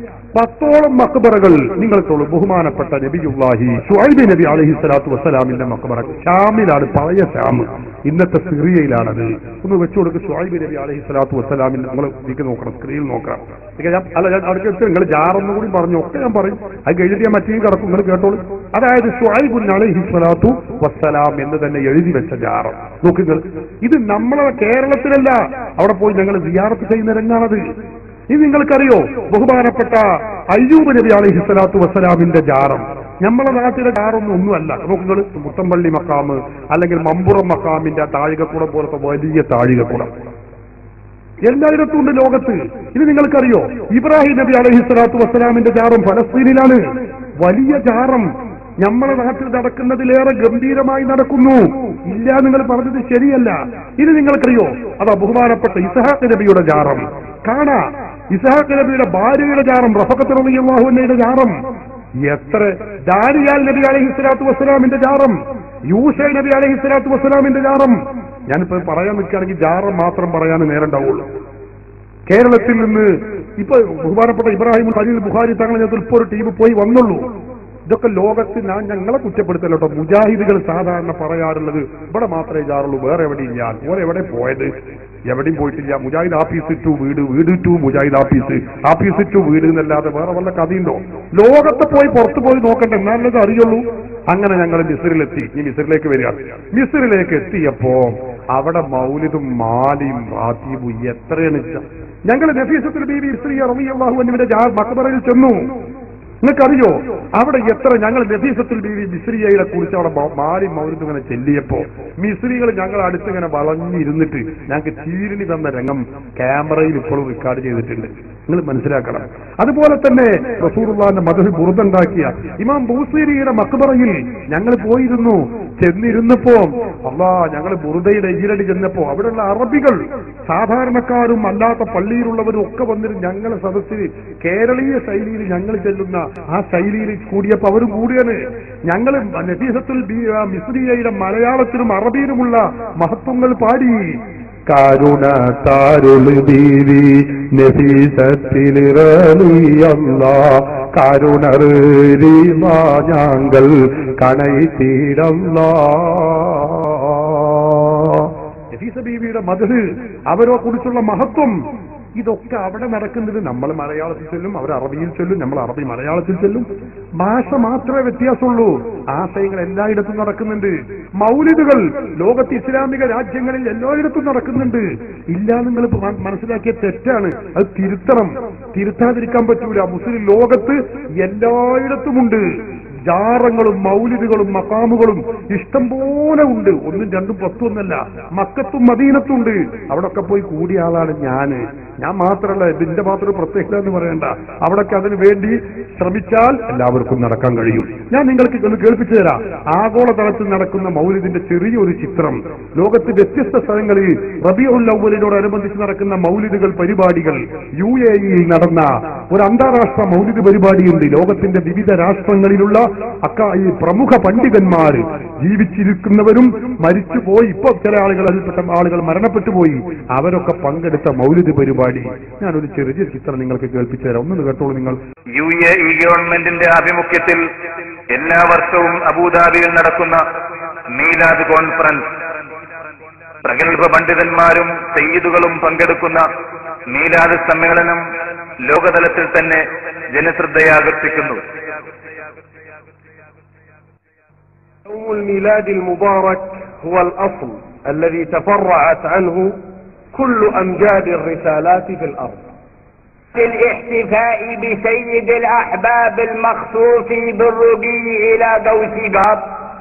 പത്തോളം മക്ബറകൾ നിങ്ങൾക്കുള്ളൂ ബഹുമാനപ്പെട്ട നബിയുല്ലാഹി ഷുഐബി നബി അലഹി സ്വലാത്തു വസ്സലാമിന്റെ മക്ബറ ഷാമിലാണ് പഴയ ഷാം ഇന്നത്തെ സിറിയയിലാണത് ഒന്ന് വെച്ചു കൊടുക്കും ഷുഐബി നബി അലഹി സ്വലാത്തു വസ്സലാമിന്റെ നിങ്ങൾ ഇതിക്ക് നോക്കണം സ്ക്രീനിൽ നോക്കണം ഇത് ഞാൻ അല്ല ഞാൻ അവിടെ നിങ്ങൾ ജാറൊന്നും കൂടി പറഞ്ഞു ഒക്കെ ഞാൻ പറയും അത് കഴിഞ്ഞിട്ട് ഞാൻ മറ്റേ കിടക്കും നിങ്ങൾ കേട്ടോളൂ അതായത് ഷുഐബുൻ അലഹി സ്വലാത്തു വസ്സലാം എന്ന് തന്നെ എഴുതി വെച്ച ജാറം നോക്കുക ഇത് നമ്മളെ കേരളത്തിലല്ല അവിടെ പോയി ഞങ്ങൾ സിയാറത്ത് ചെയ്യുന്ന രംഗാണത് ഇത് നിങ്ങൾക്കറിയോ ബഹുമാനപ്പെട്ട അയ്യൂബ് നബി അലൈഹി സ്വലാത്തു വസ്സലാമിന്റെ ജാറം നമ്മളെ നാട്ടിലെ ജാറൊന്നും ഒന്നുമല്ല നോക്കുക മുത്തമ്പള്ളി മക്കാമ് അല്ലെങ്കിൽ മമ്പുറം മക്കാമിന്റെ താഴികക്കുടം പോലത്തെ വലിയ താഴികക്കുടം എല്ലായിടത്തും ഉണ്ട് ലോകത്ത് ഇത് നിങ്ങൾക്കറിയോ ഇബ്രാഹിം നബി അലൈഹി സ്വലാത്തു വസ്സലാമിന്റെ ജാറും ഫലസ്തീനിലാണ് വലിയ ജാറം നമ്മളെ നാട്ടിൽ നടക്കുന്നതിലേറെ ഗംഭീരമായി നടക്കുന്നു ഇല്ല നിങ്ങൾ പറഞ്ഞത് ശരിയല്ല ഇത് നിങ്ങൾക്കറിയോ അതാ ബഹുമാനപ്പെട്ട ഇസഹാഖ് നബിയുടെ ജാറം കാണാ ഇസഹാഖ് നബിയുടെ ഭാര്യയുടെ ജാറം റഫക്കത്ത് റളിയല്ലാഹുവിന്റെ ജാറം എത്ര ദാരിയാൽ നബി അലൈഹി സ്വലാത്തു വസ്സലാമിന്റെ ജാറം യൂഷ നബി അലൈഹി സ്വലാത്തു വസ്സലാമിന്റെ ജാറം ഞാനിപ്പോ പറയാൻ നിൽക്കുകയാണെങ്കിൽ ജാറം മാത്രം പറയാൻ നേരണ്ടാവുള്ളൂ കേരളത്തിൽ നിന്ന് ഇപ്പൊ ബഹുമാനപ്പെട്ട ഇബ്രാഹിം ഖലീൽ ബുഖാരി തങ്ങളെ നേതൃത്വത്തിൽ ഇപ്പോൾ ഒരു ടീം പോയി വന്നുള്ളൂ ഇതൊക്കെ ലോകത്ത് ഞാൻ ഞങ്ങളെ കുറ്റപ്പെടുത്തല്ലോ കേട്ടോ മുജാഹിദുകൾ സാധാരണ പറയാറുള്ളത് ഇവിടെ മാത്രമേ ജാറുള്ളൂ വേറെ എവിടെയില്ല ഓരോ എവിടെ പോയത് എവിടെയും പോയിട്ടില്ല മുജാഹിദ് ആഫീസ് ടു വീട് വീട് to Mujahid office office to വീട് എന്നല്ലാതെ വേറെ വല്ല കഥയുണ്ടോ ലോകത്ത് പോയി പുറത്ത് പോയി നോക്കണ്ട എന്നാലത് അറിയുള്ളൂ അങ്ങനെ ഞങ്ങൾ മിസ്രിലെത്തി ഈ മിസ്രിലേക്ക് വരിക മിസ്രിലേക്ക് എത്തിയപ്പോ അവിടെ മൗലിദും മാലിയും റാത്തീബും എത്രയാണ് ഞങ്ങൾ നഫീസത്തിൽ ബീബി ഇസ്രീ റളിയല്ലാഹു അൻഹുവിന്റെ ജാ- മക്ബറയിൽ ചെന്നു നിങ്ങൾക്കറിയോ അവിടെ എത്ര ഞങ്ങൾ നഫീസത്തുൽ ബീവി മിസ്രിയയെ കുറിച്ച് അവിടെ മ- മാറി മൗലിദ് ഇങ്ങനെ ചെല്ലിയപ്പോ മിസ്രികൾ ഞങ്ങൾ അടുത്തിങ്ങനെ വളഞ്ഞിരുന്നിട്ട് ഞങ്ങൾക്ക് ചീരിണി തന്ന രംഗം ക്യാമറയിൽ ഇപ്പോഴും റെക്കോർഡ് ചെയ്തിട്ടുണ്ട് നിങ്ങൾ മനസ്സിലാക്കണം അതുപോലെ തന്നെ റസൂറുള്ളാന്റെ മധു ബുറുദുണ്ടാക്കിയ ഇമാം ബൂസീരിയുടെ മക്ബറയിൽ ഞങ്ങൾ പോയിരുന്നു ചെന്നിരുന്നപ്പോ അള്ളാ ഞങ്ങൾ ബുറുദയുടെ ഈരടി ചെന്നപ്പോ അവിടെയുള്ള അറബികൾ സാധാരണക്കാരും അല്ലാത്ത പള്ളിയിലുള്ളവരും ഒക്കെ വന്നിട്ട് ഞങ്ങളെ സദസ്സിൽ കേരളീയ ശൈലിയിൽ ഞങ്ങൾ ചെല്ലുന്ന ആ ശൈലിയിൽ കൂടിയപ്പോ അവരും കൂടിയാണ് ഞങ്ങൾ നഫീസത്തുൽ ബി- ആ മിസ്രിയയുടെ മലയാളത്തിലും അറബിയിലുമുള്ള മഹത്വങ്ങൾ പാടി കരുണ താരുൾ ബീവി നഫീസത്തിൽ റളിയല്ലാ കരുണറീമാ ഞങ്ങൾ കണയിത്തീരല്ല ബീവിയുടെ മധു അവരെ കുറിച്ചുള്ള മഹത്വം ഇതൊക്കെ അവിടെ നടക്കുന്നത് നമ്മൾ മലയാളത്തിൽ ചൊല്ലും അവർ അറബിയിൽ ചൊല്ലും നമ്മൾ അറബി മലയാളത്തിൽ ചൊല്ലും ഭാഷ മാത്രമേ വ്യത്യാസമുള്ളൂ ആശയങ്ങൾ എല്ലായിടത്തും നടക്കുന്നുണ്ട് മൗലിദുകൾ ലോകത്ത് ഇസ്ലാമിക രാജ്യങ്ങളിൽ എല്ലായിടത്തും നടക്കുന്നുണ്ട് ഇല്ല നിങ്ങൾ ഇപ്പൊ മ- മനസ്സിലാക്കിയ തെറ്റാണ് അത് തിരുത്തണം തിരുത്താതിരിക്കാൻ പറ്റൂല മുസ്ലിം ലോകത്ത് എല്ലായിടത്തുമുണ്ട് ജാറങ്ങളും മൗലിദുകളും മക്കാമുകളും ഇഷ്ടം പോലെ ഉണ്ട് ഒന്നും രണ്ടും പത്തും ഒന്നല്ല മക്കത്തും മദീനത്തും ഉണ്ട് അവിടൊക്കെ പോയി കൂടിയ ആളാണ് ഞാന് ഞാൻ മാത്രമല്ല ഇതിന്റെ മാത്രം ഒരു പ്രത്യേകത എന്ന് പറയണ്ട അവിടൊക്കെ അതിനു വേണ്ടി ശ്രമിച്ചാൽ എല്ലാവർക്കും നടക്കാൻ കഴിയും ഞാൻ നിങ്ങൾക്ക് ഒന്ന് കേൾപ്പിച്ചു തരാം ആഗോളതലത്തിൽ നടക്കുന്ന മൗലിദിന്റെ ചെറിയൊരു ചിത്രം ലോകത്ത് വ്യത്യസ്ത സ്ഥലങ്ങളിൽ റബിയുൽ അവലിനോടനുബന്ധിച്ച് നടക്കുന്ന മൗലിദുകൾ പരിപാടികൾ യു എ ഇയിൽ നടന്ന ഒരു അന്താരാഷ്ട്ര മൗലിദ് പരിപാടിയുണ്ട് ലോകത്തിന്റെ വിവിധ രാഷ്ട്രങ്ങളിലുള്ള അക്ക ഈ പ്രമുഖ പണ്ഡിതന്മാർ ജീവിച്ചിരിക്കുന്നവരും മരിച്ചുപോയി ഇപ്പൊ ചില ആളുകൾ അതിൽപ്പെട്ട ആളുകൾ മരണപ്പെട്ടു പോയി അവരൊക്കെ പങ്കെടുത്ത മൗലിദ് പരിപാടി ഞാനൊരു ചെറിയ ചിത്രം നിങ്ങൾക്ക് കേൾപ്പിച്ചു തരാം ഒന്ന് കേട്ടോളൂ നിങ്ങൾ യു എ ഇ ഗവൺമെന്റിന്റെ ആഭിമുഖ്യത്തിൽ എല്ലാ വർഷവും അബുദാബിയിൽ നടക്കുന്ന മീലാദ് കോൺഫറൻസ് പ്രഗത്ഭ പണ്ഡിതന്മാരും സയ്യിദുകളും പങ്കെടുക്കുന്ന മീലാദ് സമ്മേളനം ലോകതലത്തിൽ തന്നെ ജനശ്രദ്ധയാകർഷിക്കുന്നു يوم الميلاد المبارك هو الأصل الذي تفرعت عنه كل أمجاد الرسالات في الأرض الاحتفاء بسيد الأحباب المخصوص بالرقي إلى قوس قاب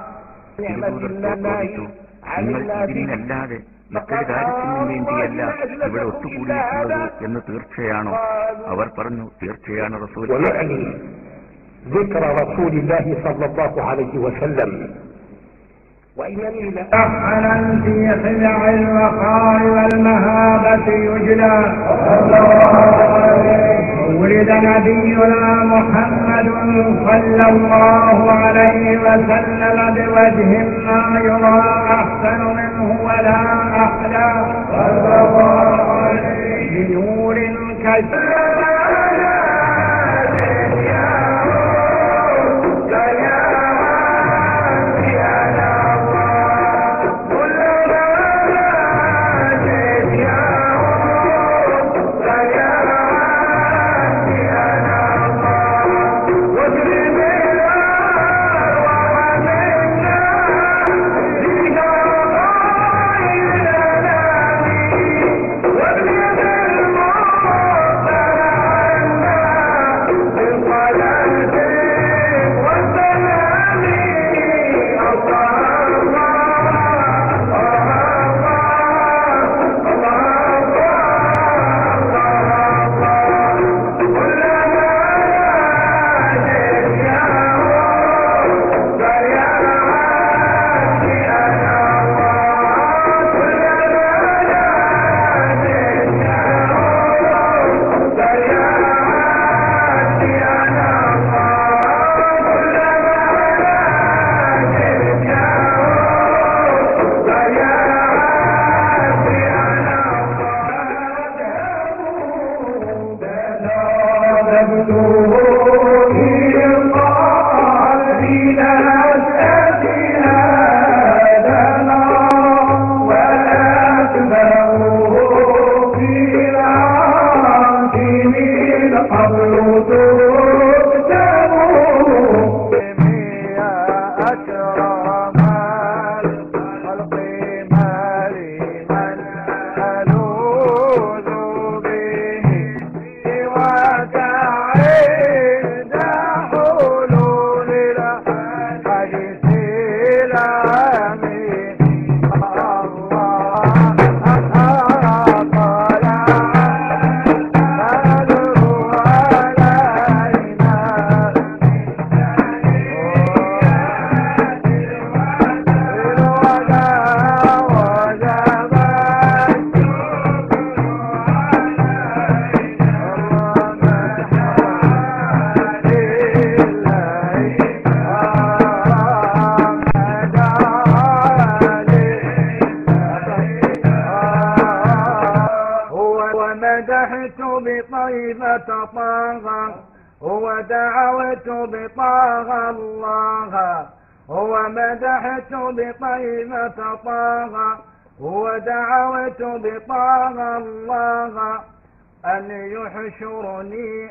നിങ്ങൾ ഇതിനല്ലാതെ മറ്റൊരു കാര്യത്തിനും വേണ്ടിയല്ല ഇവിടെ ഒത്തുകൂടിയിട്ടുള്ളത് എന്ന് തീർച്ചയാണോ അവർ പറഞ്ഞു തീർച്ചയാണ് റസൂൽ ونعني ذكر رسول الله صلى الله عليه وسلم وإنني أحنا في خلع الوقار والمهابة يجلى ولد نبينا محمد صلى الله عليه وسلم بوجه ما يرى أحسن منه ولا أحلى بنور ومدحت بطيبة طه ودعوت بطه الله ومدحت بطيبة طه ودعوت بطه الله أن يحشرني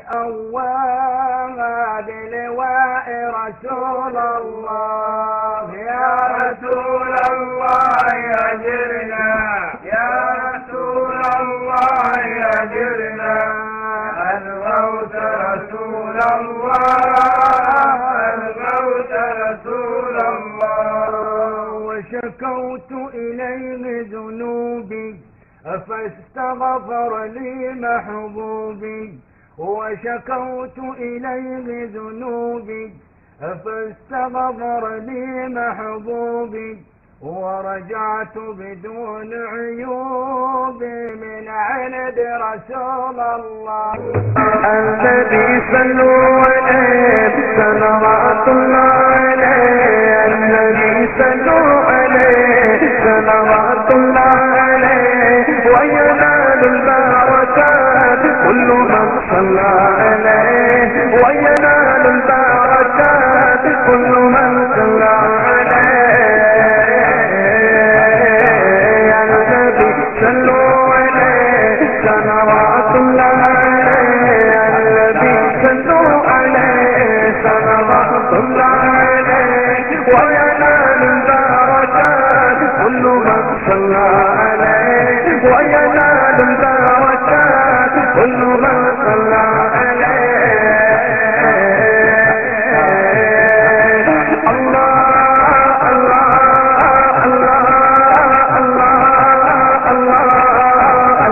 أواب بلواء رسول الله يا رسول الله أجرنا يا رسول الله أجرنا الموت رسول الله الموت رسول الله وشكوت إليه ذنوبي فاستغفر لي محبوبي وشكوت إليه ذنوبي فاستغفر لي محبوبي ورجعت بدون عيوب من عند رسول الله الذي صلوا عليه صلوات الله عليه الذي صلوا عليه صلوات الله عليه وينال البركات كل من صلى عليه وينال البركات كل من صلى عليه الذي صلوا عليه صلوات الله عليه الذي صلوا عليه صلوات الله عليه وينال البركات كل من صلى عليه وينال البركات كل من صلى عليه الله الله الله الله الله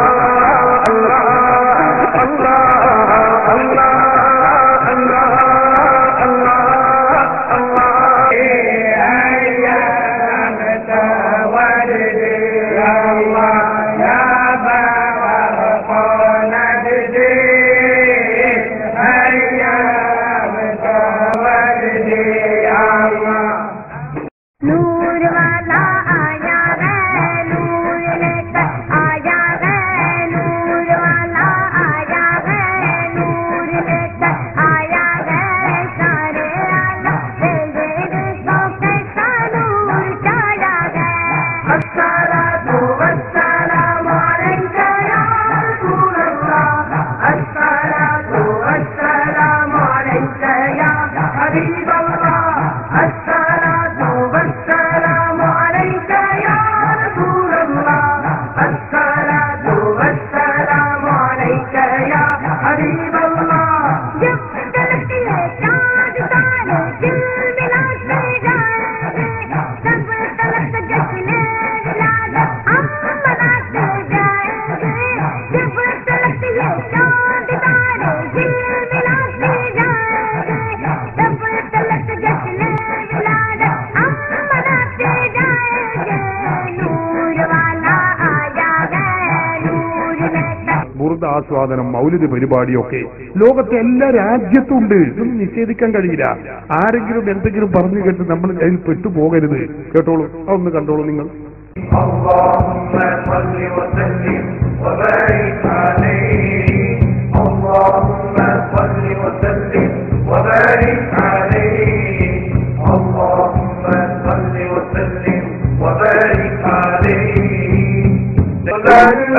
नूर वाला आया है नूर लेकर आया है नूर वाला आया है नूर लेकर आया है सारे आलम तेरे सौ कैसा नूर छाया है अस्सलातु वस्सलामु अलैका या रसूल अल्लाह अस्सलातु वस्सलामु अलैका या हबीब अल्लाह अस्सलातु वस्सलामु अलैका या रसूल अल्लाह अस्सलातु वस्सलामु अलैका या हबीब अल्लाह जब तलकती है चांद तारे दिल मिलाते जाएंगे सब तलक जश्न विलादत हम मनाते जाएंगे जब तलकती है चांद तारे दिल मिलाते जाएंगे सब तलक जश्न विलादत हम मनाते जाएंगे नूर वाला आया है नूर लेकर ബുറുദ ആസ്വാദനം മൗലിക പരിപാടിയൊക്കെ ലോകത്തെ എല്ലാ രാജ്യത്തും ഉണ്ട് ഇതൊന്നും നിഷേധിക്കാൻ കഴിയില്ല ആരെങ്കിലും എന്തെങ്കിലും പറഞ്ഞു കേട്ട് നമ്മൾ അതിൽ പെട്ടുപോകരുത് കേട്ടോളൂ അതൊന്ന് കണ്ടോളൂ നിങ്ങൾ اللهم صل وسلم وبارك عليه اللهم صل وسلم وبارك عليه اللهم صل وسلم وبارك عليه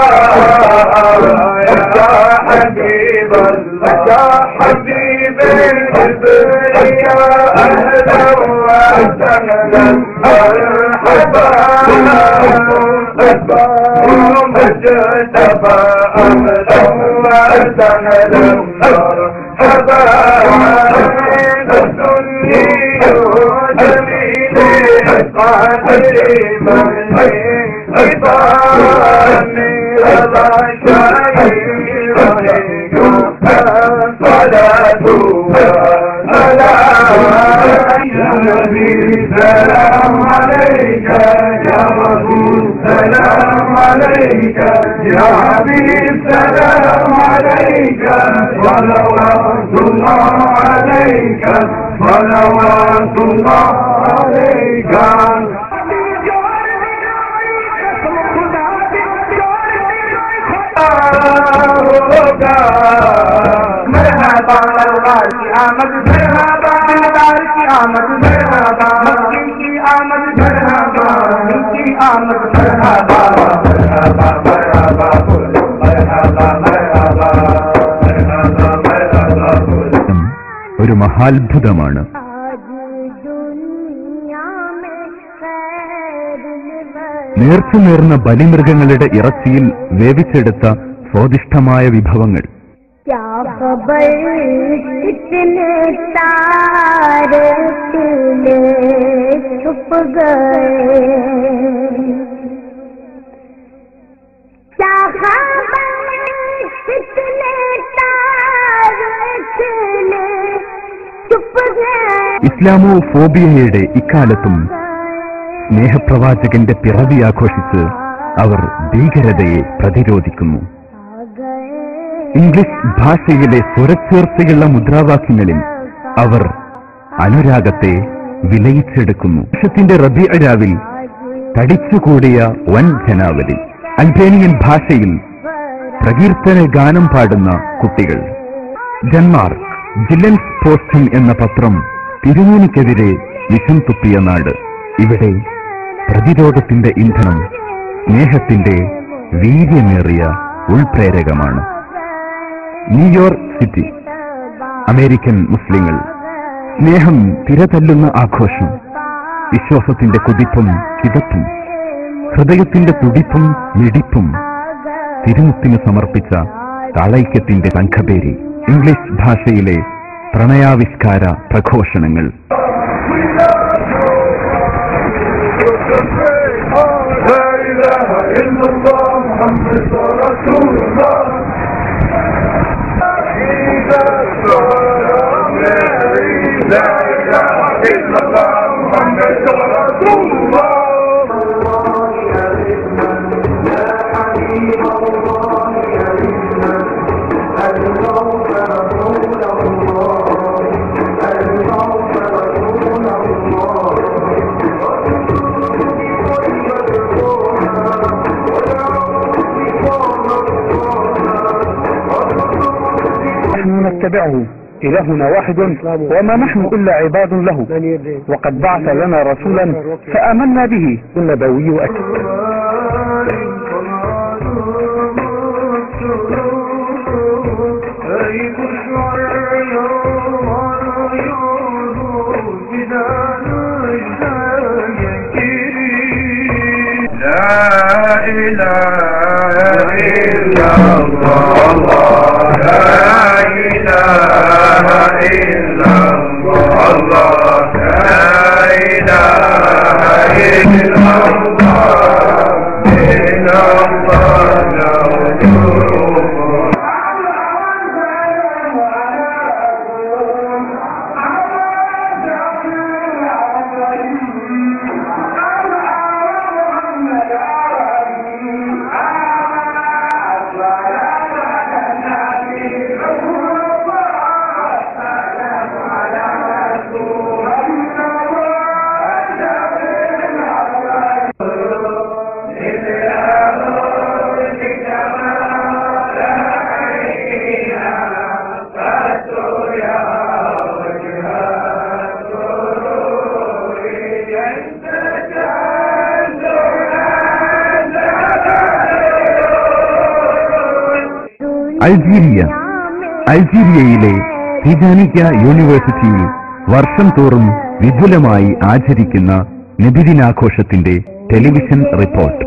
يا حبيب الله يا حبيب الحبر يا أهلا وسهلا مرحبا مرحبا مجتبى أهلا وسهلا مرحبا الدنيا جميل قادر من عظامي رضا شاير صلاة يا نبي سلام عليك يا رسول سلام عليك يا حبيب سلام عليك صلوات الله عليك صلوات الله عليك مرحبا मरहबा सरकार की आमद मरहबा दिलदार की आमद मरहबा मक्की की आमद मरहबा की आमद मरहबा मरहबा मरहबा बोलो मरहबा मरहबा मरहबा मरहबा बोलो ഒരു മഹാത്ഭുതമാണ് നേർച്ച നേർന്ന ബലിമൃഗങ്ങളുടെ ഇറച്ചിയിൽ വേവിച്ചെടുത്ത സ്വാദിഷ്ടമായ വിഭവങ്ങൾ क्या खबर कितने तारे तिले छुप गए क्या खबर कितने तारे तिले छुप गए ഇസ്ലാമോ ഫോബിയയുടെ ഇക്കാലത്തും സ്നേഹപ്രവാചകന്റെ പിറവി ആഘോഷിച്ച് അവർ ഭീകരതയെ പ്രതിരോധിക്കുന്നു ഇംഗ്ലീഷ് ഭാഷയിലെ സ്വരച്ചേർച്ചയുള്ള മുദ്രാവാക്യങ്ങളിൽ അവർ അനുരാഗത്തെ വിലയിച്ചെടുക്കുന്നു വർഷത്തിന്റെ റബിഅരാവിൽ തടിച്ചുകൂടിയ വൻ ജനാവലി അൽബേനിയൻ ഭാഷയിൽ പ്രകീർത്തന ഗാനം പാടുന്ന കുട്ടികൾ ഡെൻമാർക്ക് ജില്ലൻസ് പോസ്റ്റൻ എന്ന പത്രം തിരുമൂനിക്കെതിരെ വിഷം തുപ്പിയ നാട് ഇവിടെ പ്രതിരോധത്തിന്റെ ഇന്ധനം സ്നേഹത്തിന്റെ വീര്യമേറിയ ഉൾപ്രേരകമാണ് ന്യൂയോർക്ക് സിറ്റി അമേരിക്കൻ മുസ്ലിങ്ങൾ സ്നേഹം തിരതല്ലുന്ന ആഘോഷം വിശ്വാസത്തിന്റെ കുതിപ്പും കിതപ്പും ഹൃദയത്തിന്റെ തുടിപ്പും മിടിപ്പും തിരുമുത്തിന് സമർപ്പിച്ച താളൈക്യത്തിന്റെ സംഘപേരി ഇംഗ്ലീഷ് ഭാഷയിലെ പ്രണയാവിഷ്കാര പ്രഘോഷണങ്ങൾ لا إله إلا الله محمد رسول الله إذا السلام لا إله إلا الله محمد رسول الله نحن نتبعه إلهنا واحد وما نحن إلا عباد له وقد بعث لنا رسولا فآمنا به النبوي أكد لا إله إلا الله لا إله إلا الله لا إله إلا الله إلا الله نرجوه അൾജീരിയ അൾജീരിയയിലെ ടിജാനിക്ക യൂണിവേഴ്സിറ്റിയിൽ വർഷം തോറും വിപുലമായി ആചരിക്കുന്ന നബിദിനാഘോഷത്തിന്റെ ടെലിവിഷൻ റിപ്പോർട്ട്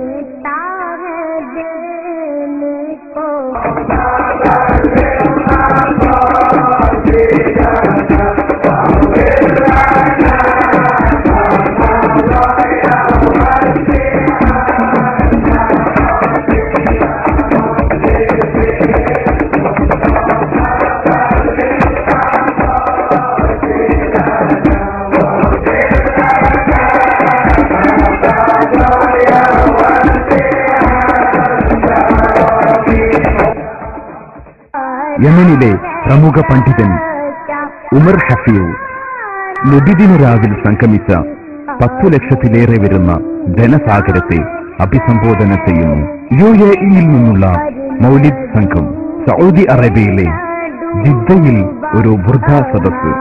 യമനിലെ പ്രമുഖ പണ്ഡിതൻ ഉമർ ഹഫീവ് നബിദിന രാവിൽ സംഗമിച്ച പത്തു ലക്ഷത്തിലേറെ വരുന്ന ധനസാഗരത്തെ അഭിസംബോധന ചെയ്യുന്നു യു എ ഇയിൽ നിന്നുള്ള മൗലിദ് സംഘം സൗദി അറേബ്യയിലെ ജിദ്ദയിൽ ഒരു വൃദ്ധ സദസ്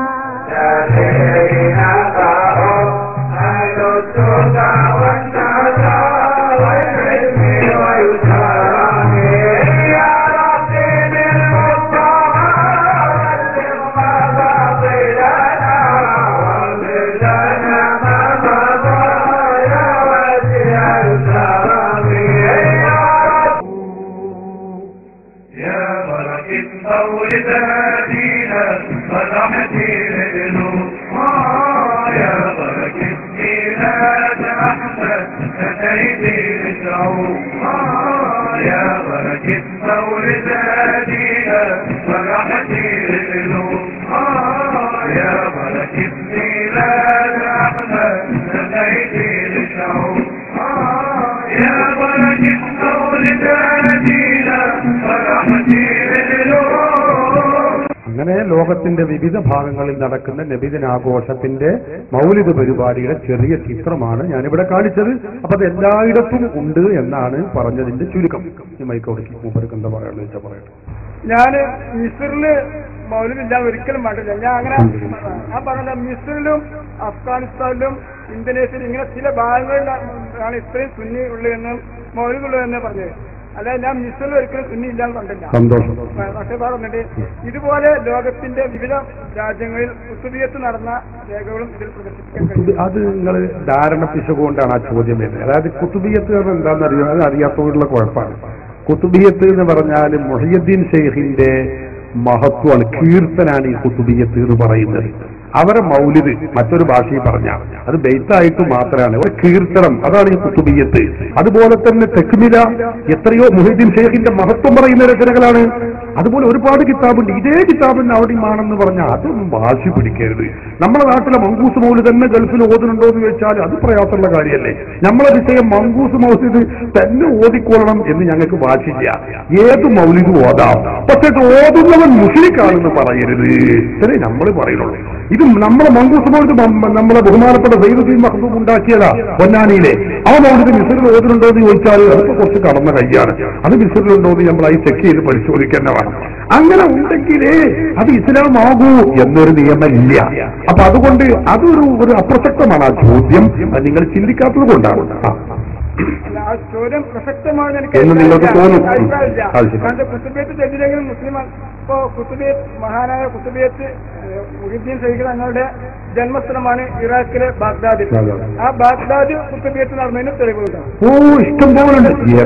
അങ്ങനെ ലോകത്തിന്റെ വിവിധ ഭാഗങ്ങളിൽ നടക്കുന്ന നബിദിനാഘോഷത്തിന്റെ മൗലിക പരിപാടിയുടെ ചെറിയ ചിത്രമാണ് ഞാനിവിടെ കാണിച്ചത് അപ്പൊ അത് എല്ലായിടത്തും ഉണ്ട് എന്നാണ് പറഞ്ഞതിന്റെ ചുരുക്കം ഈ മൈക്കോടിക്ക് മൂപ്പർക്ക് എന്താ പറയാന്ന് വെച്ചാൽ പറയട്ടെ ഞാൻ മിസ്രില് മൗലവില്ലാതെ ഒരിക്കലും പാടില്ല ഞാൻ അങ്ങനെ ഞാൻ പറഞ്ഞ മിസ്രിലും അഫ്ഗാനിസ്ഥാനിലും ഇന്തോനേഷ്യയിലും ഇങ്ങനെ ചില ഭാഗങ്ങളിലാണ് ഇത്രയും സുന്നി ഉള്ളതെന്ന് മൗലികളുള്ളതെന്ന് പറഞ്ഞത് അല്ലാതെ ഞാൻ മിസ്രിൽ ഒരിക്കലും സുന്നി ഇല്ലാന്ന് കണ്ടില്ല സന്തോഷം പക്ഷേ പറഞ്ഞിട്ട് ഇതുപോലെ ലോകത്തിന്റെ വിവിധ രാജ്യങ്ങളിൽ കുത്തുബിയത്ത് നടന്ന രേഖകളും ഇതിൽ പ്രദർശിപ്പിക്കാൻ കഴിയും കുത്തുബി- അത് നിങ്ങൾ ധാരണ പിശകുകൊണ്ടാണ് ആ ചോദ്യം വരുന്നത് അതായത് കുത്തുബിയത്ത് എന്ന് എന്താണെന്ന് അറിയോ അത് അറിയാത്തവരുള്ള കുഴപ്പമാണ് കുത്തുബിയത്ത് എന്ന് പറഞ്ഞാൽ മൊഹിയുദ്ദീൻ ഷെയ്ഖിന്റെ മഹത്വമാണ് കീർത്തനാണ് ഈ കുത്തുബിയത്ത് എന്ന് പറയുന്നത് അവരെ മൗലിദ് മറ്റൊരു ഭാഷയിൽ പറഞ്ഞാൽ അത് ബെയ്ത്തായിട്ട് മാത്രമാണ് ഒരു കീർത്തനം അതാണ് ഈ കുത്തുബിയത്ത് അതുപോലെ തന്നെ തെക്കുമില എത്രയോ മുഹീദ്ദീൻ ഷെയ്ഖിന്റെ മഹത്വം പറയുന്ന രചനകളാണ് അതുപോലെ ഒരുപാട് കിതാബുണ്ട് ഇതേ കിതാബിന് അവിടെയുമാണെന്ന് പറഞ്ഞാൽ അതൊന്നും വാശി പിടിക്കരുത് നമ്മുടെ നാട്ടിലെ മങ്കൂസ് മൗലിദ് തന്നെ ഗൾഫിൽ ഓതുന്നുണ്ടോ എന്ന് ചോദിച്ചാൽ അത് പ്രയാസമുള്ള കാര്യമല്ലേ നമ്മളെ വിഷയം മങ്കൂസ് മൗലിദ് തന്നെ ഓതിക്കൊള്ളണം എന്ന് ഞങ്ങൾക്ക് വാശില്ല ഏത് മൗലിദ് ഓതാം പക്ഷെ ഇത് ഓതുന്നവൻ മുസ്ലിക്കാണെന്ന് പറയരുത് ഇത്രേ നമ്മൾ പറയുന്നുള്ളൂ ഇത് നമ്മളെ മങ്കൂസ് മൗലിദ് മ- നമ്മളെ ബഹുമാനപ്പെട്ട സൈദുദ്ദീൻ മഹബൂബ് ഉണ്ടാക്കിയതാ പൊന്നാനിയിലെ ആ മൗലിദ് മിസറിൽ ഓതുന്നുണ്ടോ എന്ന് ചോദിച്ചാൽ അതൊക്കെ കുറച്ച് കടന്ന കൈയാണ് അത് മിസറിലുണ്ടോ എന്ന് നമ്മൾ ഈ ചെക്ക് ചെയ്ത് പരിശോധിക്കേണ്ട വേണം അങ്ങനെ ഉണ്ടെങ്കിലേ അത് ഇസ്ലാമാകൂ എന്നൊരു നിയമമില്ല അപ്പൊ അതുകൊണ്ട് അതൊരു ഒരു അപ്രസക്തമാണ് ആ ചോദ്യം അത് നിങ്ങൾ ചിന്തിക്കാത്തത് കൊണ്ടാണ് ആ. അല്ല, ആ ചോദ്യം പ്രസക്തമാണെന്ന് എനിക്ക് എന്ന് നിങ്ങൾക്ക് അഭിപ്രായമില്ല. തോന്നും. അഭിപ്രായമില്ല. അത് ശരി. കാരണം കുത്തുബിയത്ത് തെറ്റില്ലെങ്കിലും മുസ്ലിം ഇപ്പോ കുത്തുബിയത്ത് മഹാനായ കുത്തുബിയത്ത് മുഹിദ്ദീൻ സൈഖ് തങ്ങളുടെ ജന്മസ്ഥലമാണ് ഇറാഖിലെ ബാഗ്ദാദിൽ അതെ. ആ ബാഗ്ദാദ് കുത്തുബിയത്ത് നടന്നതിന് തെളിവുണ്ടാവും ഓ ഇഷ്ടം പോലെ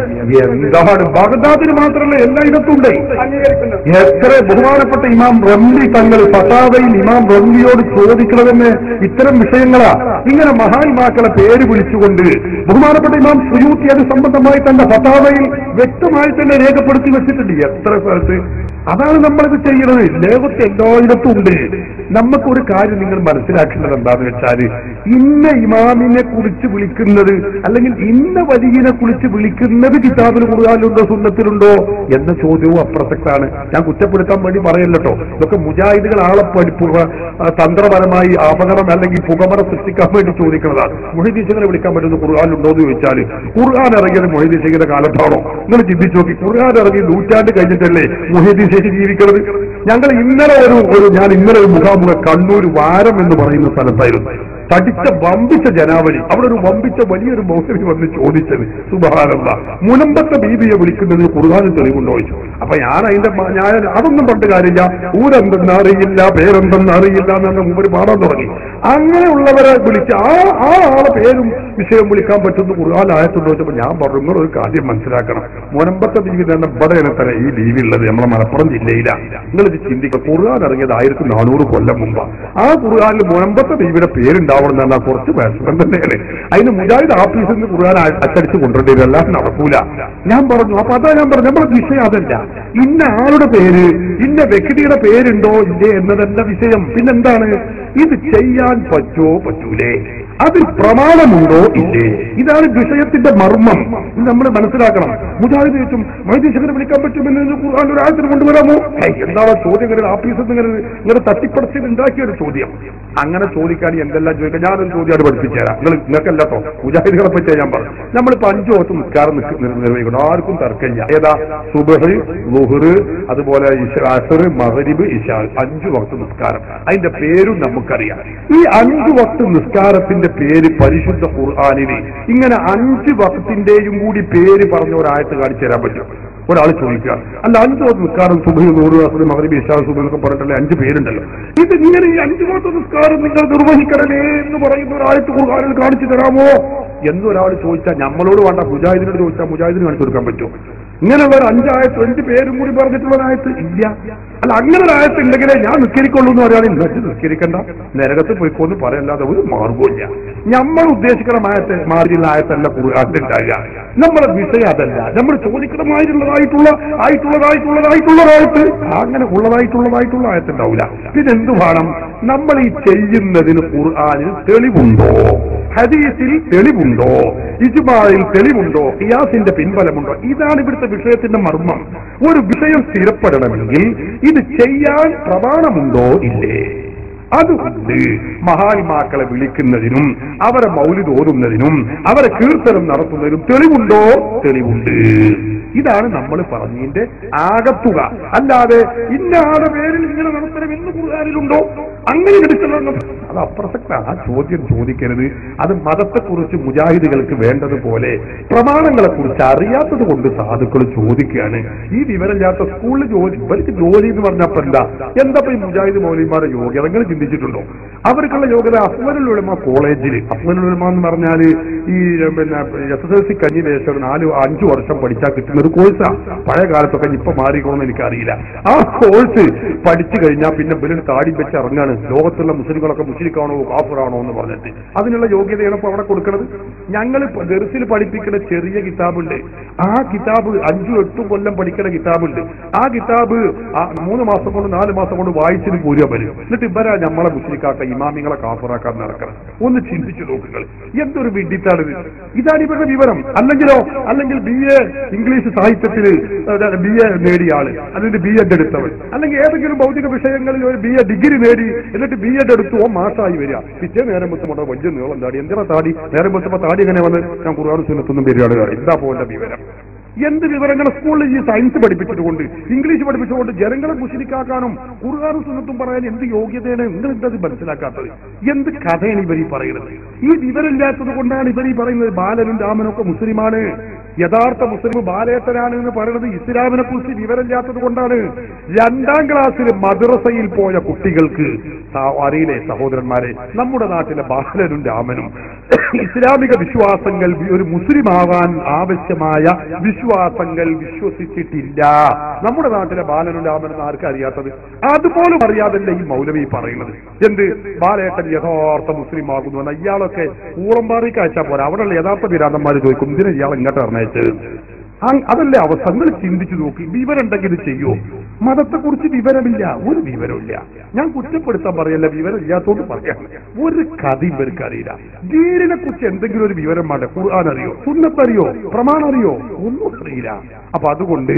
എന്താണ് ബഗ്ദാദിന് മാത്രമല്ല എല്ലായിടത്തും ഉണ്ട് അംഗീകരിക്കുന്നു എത്ര ബഹുമാനപ്പെട്ട ഇമാം റംലി തങ്ങൾ ഫസാവയിൽ ഇമാം റംലിയോട് ചോദിക്കണമെന്ന് ഇത്തരം വിഷയങ്ങളാ ഇങ്ങനെ മഹാന്മാക്കളെ പേര് വിളിച്ചുകൊണ്ട് ബഹുമാനപ്പെട്ട ഇമാം സുയൂത്തി അത് സംബന്ധമായി തന്റെ ഫസാവയിൽ വ്യക്തമായി തന്നെ രേഖപ്പെടുത്തി വെച്ചിട്ടുണ്ട് എത്ര സ്ഥലത്ത് അതാണ് നമ്മളിത് ചെയ്യുന്നത് ലോകത്ത് എല്ലായിടത്തും ഉണ്ട് നമുക്കൊരു കാര്യം നിങ്ങൾ മനസ്സിലാക്കേണ്ടത് എന്താന്ന് വെച്ചാല് ഇന്ന ഇമാമിനെ കുറിച്ച് വിളിക്കുന്നത് അല്ലെങ്കിൽ ഇന്ന വലിയനെ കുറിച്ച് വിളിക്കുന്നത് കിതാബിൽ കുറുകാലുണ്ടോ സുന്നത്തിലുണ്ടോ എന്ന ചോദ്യവും അപ്രസക്താണ് ഞാൻ കുറ്റപ്പെടുത്താൻ വേണ്ടി പറയല്ലോ ഇതൊക്കെ മുജാഹിദുകൾ ആളെ പഠിപ്പുക തന്ത്രപരമായി അപകടം അല്ലെങ്കിൽ പുകമറ സൃഷ്ടിക്കാൻ വേണ്ടി ചോദിക്കുന്നതാണ് മൊഹിദീശകനെ വിളിക്കാൻ പറ്റുന്ന ഖുർആാനുണ്ടോ എന്ന് ചോദിച്ചാൽ ഖുർആൻ ഇറങ്ങിയത് മൊഹിദീശകന്റെ കാലത്താണോ നിങ്ങൾ ചിന്തിച്ചു നോക്കി ഖുർആൻ ഇറങ്ങി നൂറ്റാണ്ട് കഴിഞ്ഞിട്ടല്ലേ മൊഹിദീശേഖി ജീവിക്കുന്നത് ഞങ്ങൾ ഇന്നലെ ഒരു ഒരു ഞാൻ ഇന്നലെ ഒരു മുഖാമുഖ കണ്ണൂർ വാരം എന്ന് പറയുന്ന സ്ഥലത്തായിരുന്നു തടിച്ച വമ്പിച്ച ജനാവലി അവിടെ ഒരു വമ്പിച്ച വലിയൊരു മൗസരി വന്ന് ചോദിച്ചത് സുബഹാനന്ദ മുനമ്പത്തെ ബീബിയെ വിളിക്കുന്നത് കുറുകാനും തെളിവുണ്ടോ ചോദിച്ചു അപ്പൊ ഞാൻ അതിന്റെ മ- ഞാൻ അതൊന്നും പണ്ട് കാര്യമില്ല ഊരെന്തെന്ന് അറിയില്ല പേരെന്തെന്ന് അറിയില്ല എന്ന് മുമ്പ് പാടാൻ തുടങ്ങി അങ്ങനെയുള്ളവരെ വിളിച്ച് ആ ആ ആളെ പേരും വിഷയം വിളിക്കാൻ പറ്റുന്ന കുറുകാൻ ആയത്തുണ്ടോ ചോദിച്ചപ്പോ ഞാൻ പറഞ്ഞു നിങ്ങൾ ഒരു കാര്യം മനസ്സിലാക്കണം മുനമ്പത്തെ ബീവി തന്നെ ഇവിടെയാണ് തന്നെ ഈ ലീവുള്ളത് നമ്മളെ മലപ്പുറം ജില്ലയിലാണ് നിങ്ങൾ ഇത് ചിന്തിക്കുക ഖുർആൻ ഇറങ്ങിയത് ആയിരത്തി നാനൂറ് കൊല്ലം മുമ്പ് ആ ഖുർആാനിൽ മുനമ്പത്തെ ബീവിയുടെ പേരുണ്ടാവണം എന്ന് പറഞ്ഞാൽ കുറച്ച് വിഷമം തന്നെയാണ് അതിന് മുജാഹിദ് ആഫീസിൽ നിന്ന് ഖുർആൻ അ- അച്ചടിച്ച് കൊണ്ടുവരേണ്ടത് എല്ലാം നടക്കൂല ഞാൻ പറഞ്ഞു അപ്പൊ അതാ ഞാൻ പറഞ്ഞു നമ്മുടെ വിഷയം അതല്ല ഇന്ന ആളുടെ പേര് ഇന്ന വ്യക്തിയുടെ പേരുണ്ടോ ഇല്ലേ എന്നതല്ല വിഷയം പിന്നെന്താണ് ഇത് ചെയ്യാൻ പറ്റോ പറ്റൂലേ അതിൽ പ്രമാണമുണ്ടോ ഇല്ലേ ഇതാണ് വിഷയത്തിന്റെ മർമ്മം ഇത് നമ്മൾ മനസ്സിലാക്കണം മുജാഹിദ് ചോദിച്ചും മൈദീശകരെ വിളിക്കാൻ പറ്റുമെന്ന് ഖുർആൻ ഒരു ആയത്തിന് കൊണ്ടുവരാമോ ഹേയ്, എന്താണ് ചോദ്യം ഇങ്ങനെ ആഫീസിൽ നിന്ന് ഇങ്ങനെ ഇങ്ങനെ തട്ടിപ്പടച്ച് ഉണ്ടാക്കിയ ഒരു ചോദ്യം അങ്ങനെ ചോദിക്കാൻ എന്തെല്ലാം ചോദിക്കാം ഞാനൊരു ചോദ്യം അത് പഠിപ്പിച്ചു തരാം നിങ്ങൾ നിങ്ങൾക്കല്ലാട്ടോ മുജാഹിദുകളെ പറ്റി ഞാൻ പറഞ്ഞു നമ്മളിപ്പോ അഞ്ചു ദിവസം നിസ്കാരം നിക്ക് നിർ- നിർവഹിക്കണം ആർക്കും തർക്കമില്ല ഏതാ സുബഹ് ലുഹർ അതുപോലെ ഇശ- അസർ മഹരിബ് ഇഷാ അഞ്ചു വക്ത് നിസ്കാരം അതിന്റെ പേരും നമുക്കറിയാം ഈ അഞ്ചു വക്ത് നിസ്കാരത്തിന്റെ പേര് പരിശുദ്ധ ഖുർആാനിന് ഇങ്ങനെ അഞ്ച് വക്തിന്റെയും കൂടി പേര് പറഞ്ഞ ഒരായത്ത് കാണിച്ചു തരാൻ പറ്റും ഒരാൾ ചോദിക്കുക അല്ല അഞ്ചു വക്ത് നിസ്കാരം സുബഹ് നൂറ് അസർ മഹരിബ് ഇഷാ സുബഹ് എന്നൊക്കെ പറഞ്ഞിട്ടുള്ള അഞ്ച് പേരുണ്ടല്ലോ ഇത് ഇങ്ങനെ ഈ അഞ്ചു വക്ത് നിസ്കാരം നിങ്ങൾ നിർവഹിക്കണമേ എന്ന് പറയുന്ന ഒരായത്ത് ഖുർആാനിൽ കാണിച്ചു തരാമോ എന്നൊരാൾ ചോദിച്ചാൽ നമ്മളോട് വേണ്ട മുജാഹിദിനോട് ചോദിച്ചാൽ മുജാഹിദിന് കാണിച്ചു കൊടുക്കാൻ പറ്റുമോ ഇങ്ങനെയുള്ള ഒരു അഞ്ചായത്ത് അഞ്ച് പേരും കൂടി പറഞ്ഞിട്ടുള്ള ഒരായത്ത് ഇല്ല അല്ല അങ്ങനെ ഒരു ആയത്ത് ഉണ്ടെങ്കിലേ ഞാൻ നിസ്കരിക്കുള്ളൂ എന്ന് പറയുകയാണ് ഇന്നത്തെ നിസ്കരിക്കണ്ട നരകത്ത് പോയിക്കോന്ന് പറയല്ലാതെ ഒരു മാർഗമില്ല നമ്മൾ ഉദ്ദേശിക്കുന്ന ആയത്ത് മാറിയുള്ള ആയത്തല്ല ഖുർആാനിൽ ഉണ്ടാകുക നമ്മുടെ വിഷയം അതല്ല നമ്മൾ ചോദിക്കണമായിട്ടുള്ളതായിട്ടുള്ള ആയിട്ടുള്ളതായിട്ടുള്ളതായിട്ടുള്ളതായിട്ട് അങ്ങനെ ഉള്ളതായിട്ടുള്ളതായിട്ടുള്ള ആയത്തുണ്ടാവില്ല പിന്നെ എന്ത് വേണം നമ്മൾ ഈ ചെയ്യുന്നതിന് ഖുർആാനിൽ തെളിവുണ്ടോ ഹദീസിൽ തെളിവുണ്ടോ ഇജ്മായിൽ തെളിവുണ്ടോ ഖിയാസിന്റെ പിൻബലമുണ്ടോ ഇതാണ് ഇവിടുത്തെ വിഷയത്തിന്റെ മർമ്മം ഒരു വിഷയം സ്ഥിരപ്പെടണമെങ്കിൽ ഇത് ചെയ്യാൻ പ്രമാണമുണ്ടോ ഇല്ലേ അതുകൊണ്ട് മഹാന്മാക്കളെ വിളിക്കുന്നതിനും അവരെ മൗലിദ് ഓതുന്നതിനും അവരെ കീർത്തനം നടത്തുന്നതിനും തെളിവുണ്ടോ തെളിവുണ്ട് ഇതാണ് നമ്മൾ പറഞ്ഞതിന്റെ ആകത്തുക അല്ലാതെ ഇന്ന ആളുടെ പേരിൽ ഇങ്ങനെ നടത്തണം എന്ന് ഖുർആാനിലുണ്ടോ അങ്ങനെ എടുക്കണം അത് അപ്രസക്താണ് ആ ചോദ്യം ചോദിക്കരുത് അത് മതത്തെക്കുറിച്ച് മുജാഹിദുകൾക്ക് വേണ്ടതുപോലെ പ്രമാണങ്ങളെ കുറിച്ച് അറിയാത്തത് കൊണ്ട് സാധുക്കൾ ചോദിക്കുകയാണ് ഈ വിവരമില്ലാത്ത സ്കൂളിൽ ജോലി ഇവർക്ക് ജോലി എന്ന് പറഞ്ഞപ്പോ എന്താ എന്താ ഇപ്പൊ ഈ മുജാഹിദ് മൗലിമാരുടെ യോഗ്യത നിങ്ങൾ ചിന്തിച്ചിട്ടുണ്ടോ അവർക്കുള്ള യോഗ്യത അഫ്മനുൽ ഉലമ കോളേജിൽ അഫ്മനുൽ ഉലമ എന്ന് പറഞ്ഞാൽ ഈ പിന്നെ എസ് എസ് എൽ സി കഴിഞ്ഞ ശേഷം നാല് അഞ്ചു വർഷം പഠിച്ചാൽ കിട്ടുന്ന ഒരു കോഴ്സാണ് പഴയ കാലത്തൊക്കെ ഇപ്പൊ മാറിക്കണമെന്ന് എനിക്കറിയില്ല ആ കോഴ്സ് പഠിച്ചു കഴിഞ്ഞാൽ പിന്നെ ഇവരിന് താടി വെച്ച് ഇറങ്ങാണ് ലോകത്തുള്ള മുസ്ലിങ്ങളൊക്കെ മുസ്ലിക്കാണോ കാഫറാണോ എന്ന് പറഞ്ഞിട്ട് അതിനുള്ള യോഗ്യതയാണ് ഇപ്പൊ അവിടെ കൊടുക്കുന്നത് ഞങ്ങൾ ദർസിൽ പഠിപ്പിക്കുന്ന ചെറിയ കിതാബുണ്ട് ആ കിതാബ് അഞ്ചും എട്ടും കൊല്ലം പഠിക്കുന്ന കിതാബുണ്ട് ആ കിതാബ് ആ മൂന്ന് മാസം കൊണ്ട് നാല് മാസം കൊണ്ട് വായിച്ചിട്ട് പോരുക വരും എന്നിട്ട് ഇവരാ നമ്മളെ മുസ്ലിക്കാക്ക ഇമാമിങ്ങളെ കാഫറാക്കാൻ നടക്കണം ഒന്ന് ചിന്തിച്ചു നോക്കുക എന്തൊരു വിഡിത്താണിത് ഇതാണ് ഇവരുടെ വിവരം അല്ലെങ്കിലോ അല്ലെങ്കിൽ ബി എ ഇംഗ്ലീഷ് സാഹിത്യത്തിൽ ബി എ നേടിയ ആള് അല്ലെങ്കിൽ ബി എഡ് എടുത്തവൻ അല്ലെങ്കിൽ ഏതെങ്കിലും ഭൗതിക വിഷയങ്ങളിൽ ഒരു ബി എ ഡിഗ്രി നേടി എന്നിട്ട് ബി എഡ് എടുത്തു ഓ മാസമായി വരിക പിറ്റേ നേരം വെത്തുമ്പോൾ വലിയ നീളം താടി എന്തിനാ താടി നേരം വെച്ചപ്പോ താടി എങ്ങനെ വന്ന് ഞാൻ കുറുവാറ് സുന്നത്തൊന്നും വരികയാണ് എന്താ പോലെ വിവരം എന്ത് വിവരങ്ങൾ സ്കൂളിൽ ഈ സയൻസ് പഠിപ്പിച്ചതുകൊണ്ട് ഇംഗ്ലീഷ് പഠിപ്പിച്ചുകൊണ്ട് ജനങ്ങളെ മുസ്ലിക്കാക്കാനും കുറുകാറും സുന്നത്തും പറയാൻ എന്ത് യോഗ്യതയാണ് നിങ്ങൾ എന്തത് മനസ്സിലാക്കാത്തത് എന്ത് കഥയാണ് ഇവർ ഈ പറയുന്നത് ഈ വിവരമില്ലാത്തത് കൊണ്ടാണ് ഇവർ ഈ പറയുന്നത് ബാലനും രാമനും ഒക്കെ മുസ്ലിമാണ് യഥാർത്ഥ മുസ്ലിം ബാലേട്ടനാണ് എന്ന് പറയുന്നത് ഇസ്ലാമിനെ കുറിച്ച് വിവരമില്ലാത്തത് കൊണ്ടാണ് രണ്ടാം ക്ലാസ്സിൽ മദ്രസയിൽ പോയ കുട്ടികൾക്ക് സ- അറിയില്ലേ സഹോദരന്മാരെ നമ്മുടെ നാട്ടിലെ ബാലനും രാമനും ഇസ്ലാമിക വിശ്വാസങ്ങൾ വി- ഒരു മുസ്ലിം ആവാൻ ആവശ്യമായ വിശ്വാസങ്ങൾ വിശ്വസിച്ചിട്ടില്ല നമ്മുടെ നാട്ടിലെ ബാലനും രാമനും ആർക്കും അറിയാത്തത് അതുപോലും അറിയാതല്ല ഈ മൗലവി പറയുന്നത് എന്ത് ബാലേട്ടൻ യഥാർത്ഥ മുസ്ലിം ആകുന്നു എന്ന് ഇയാളൊക്കെ ഊറമ്പാറിക്ക് അയച്ചാൽ പോരാ അവിടെയുള്ള യഥാർത്ഥ പിരാന്തന്മാർ ചോദിക്കും ഇതിനെ ഇയാൾ ഇങ്ങോട്ട് ഇറങ്ങയച്ചത് അങ് അതല്ലേ അവസ്ഥ നിങ്ങൾ ചിന്തിച്ചു നോക്കി വിവരമുണ്ടെങ്കിൽ ഇത് ചെയ്യോ മതത്തെക്കുറിച്ച് വിവരമില്ല ഒരു വിവരമില്ല ഞാൻ കുറ്റപ്പെടുത്താൻ പറയല്ല വിവരം ഇല്ലാത്തോണ്ട് പറയാം ഒരു കഥ ഇവർക്ക് അറിയില്ല ദീനിനെ കുറിച്ച് എന്തെങ്കിലും ഒരു വിവരം വേണ്ട ഖുർആൻ അറിയോ സുന്നത്തറിയോ പ്രമാണം അറിയോ ഒന്നും അറിയില്ല അപ്പൊ അതുകൊണ്ട്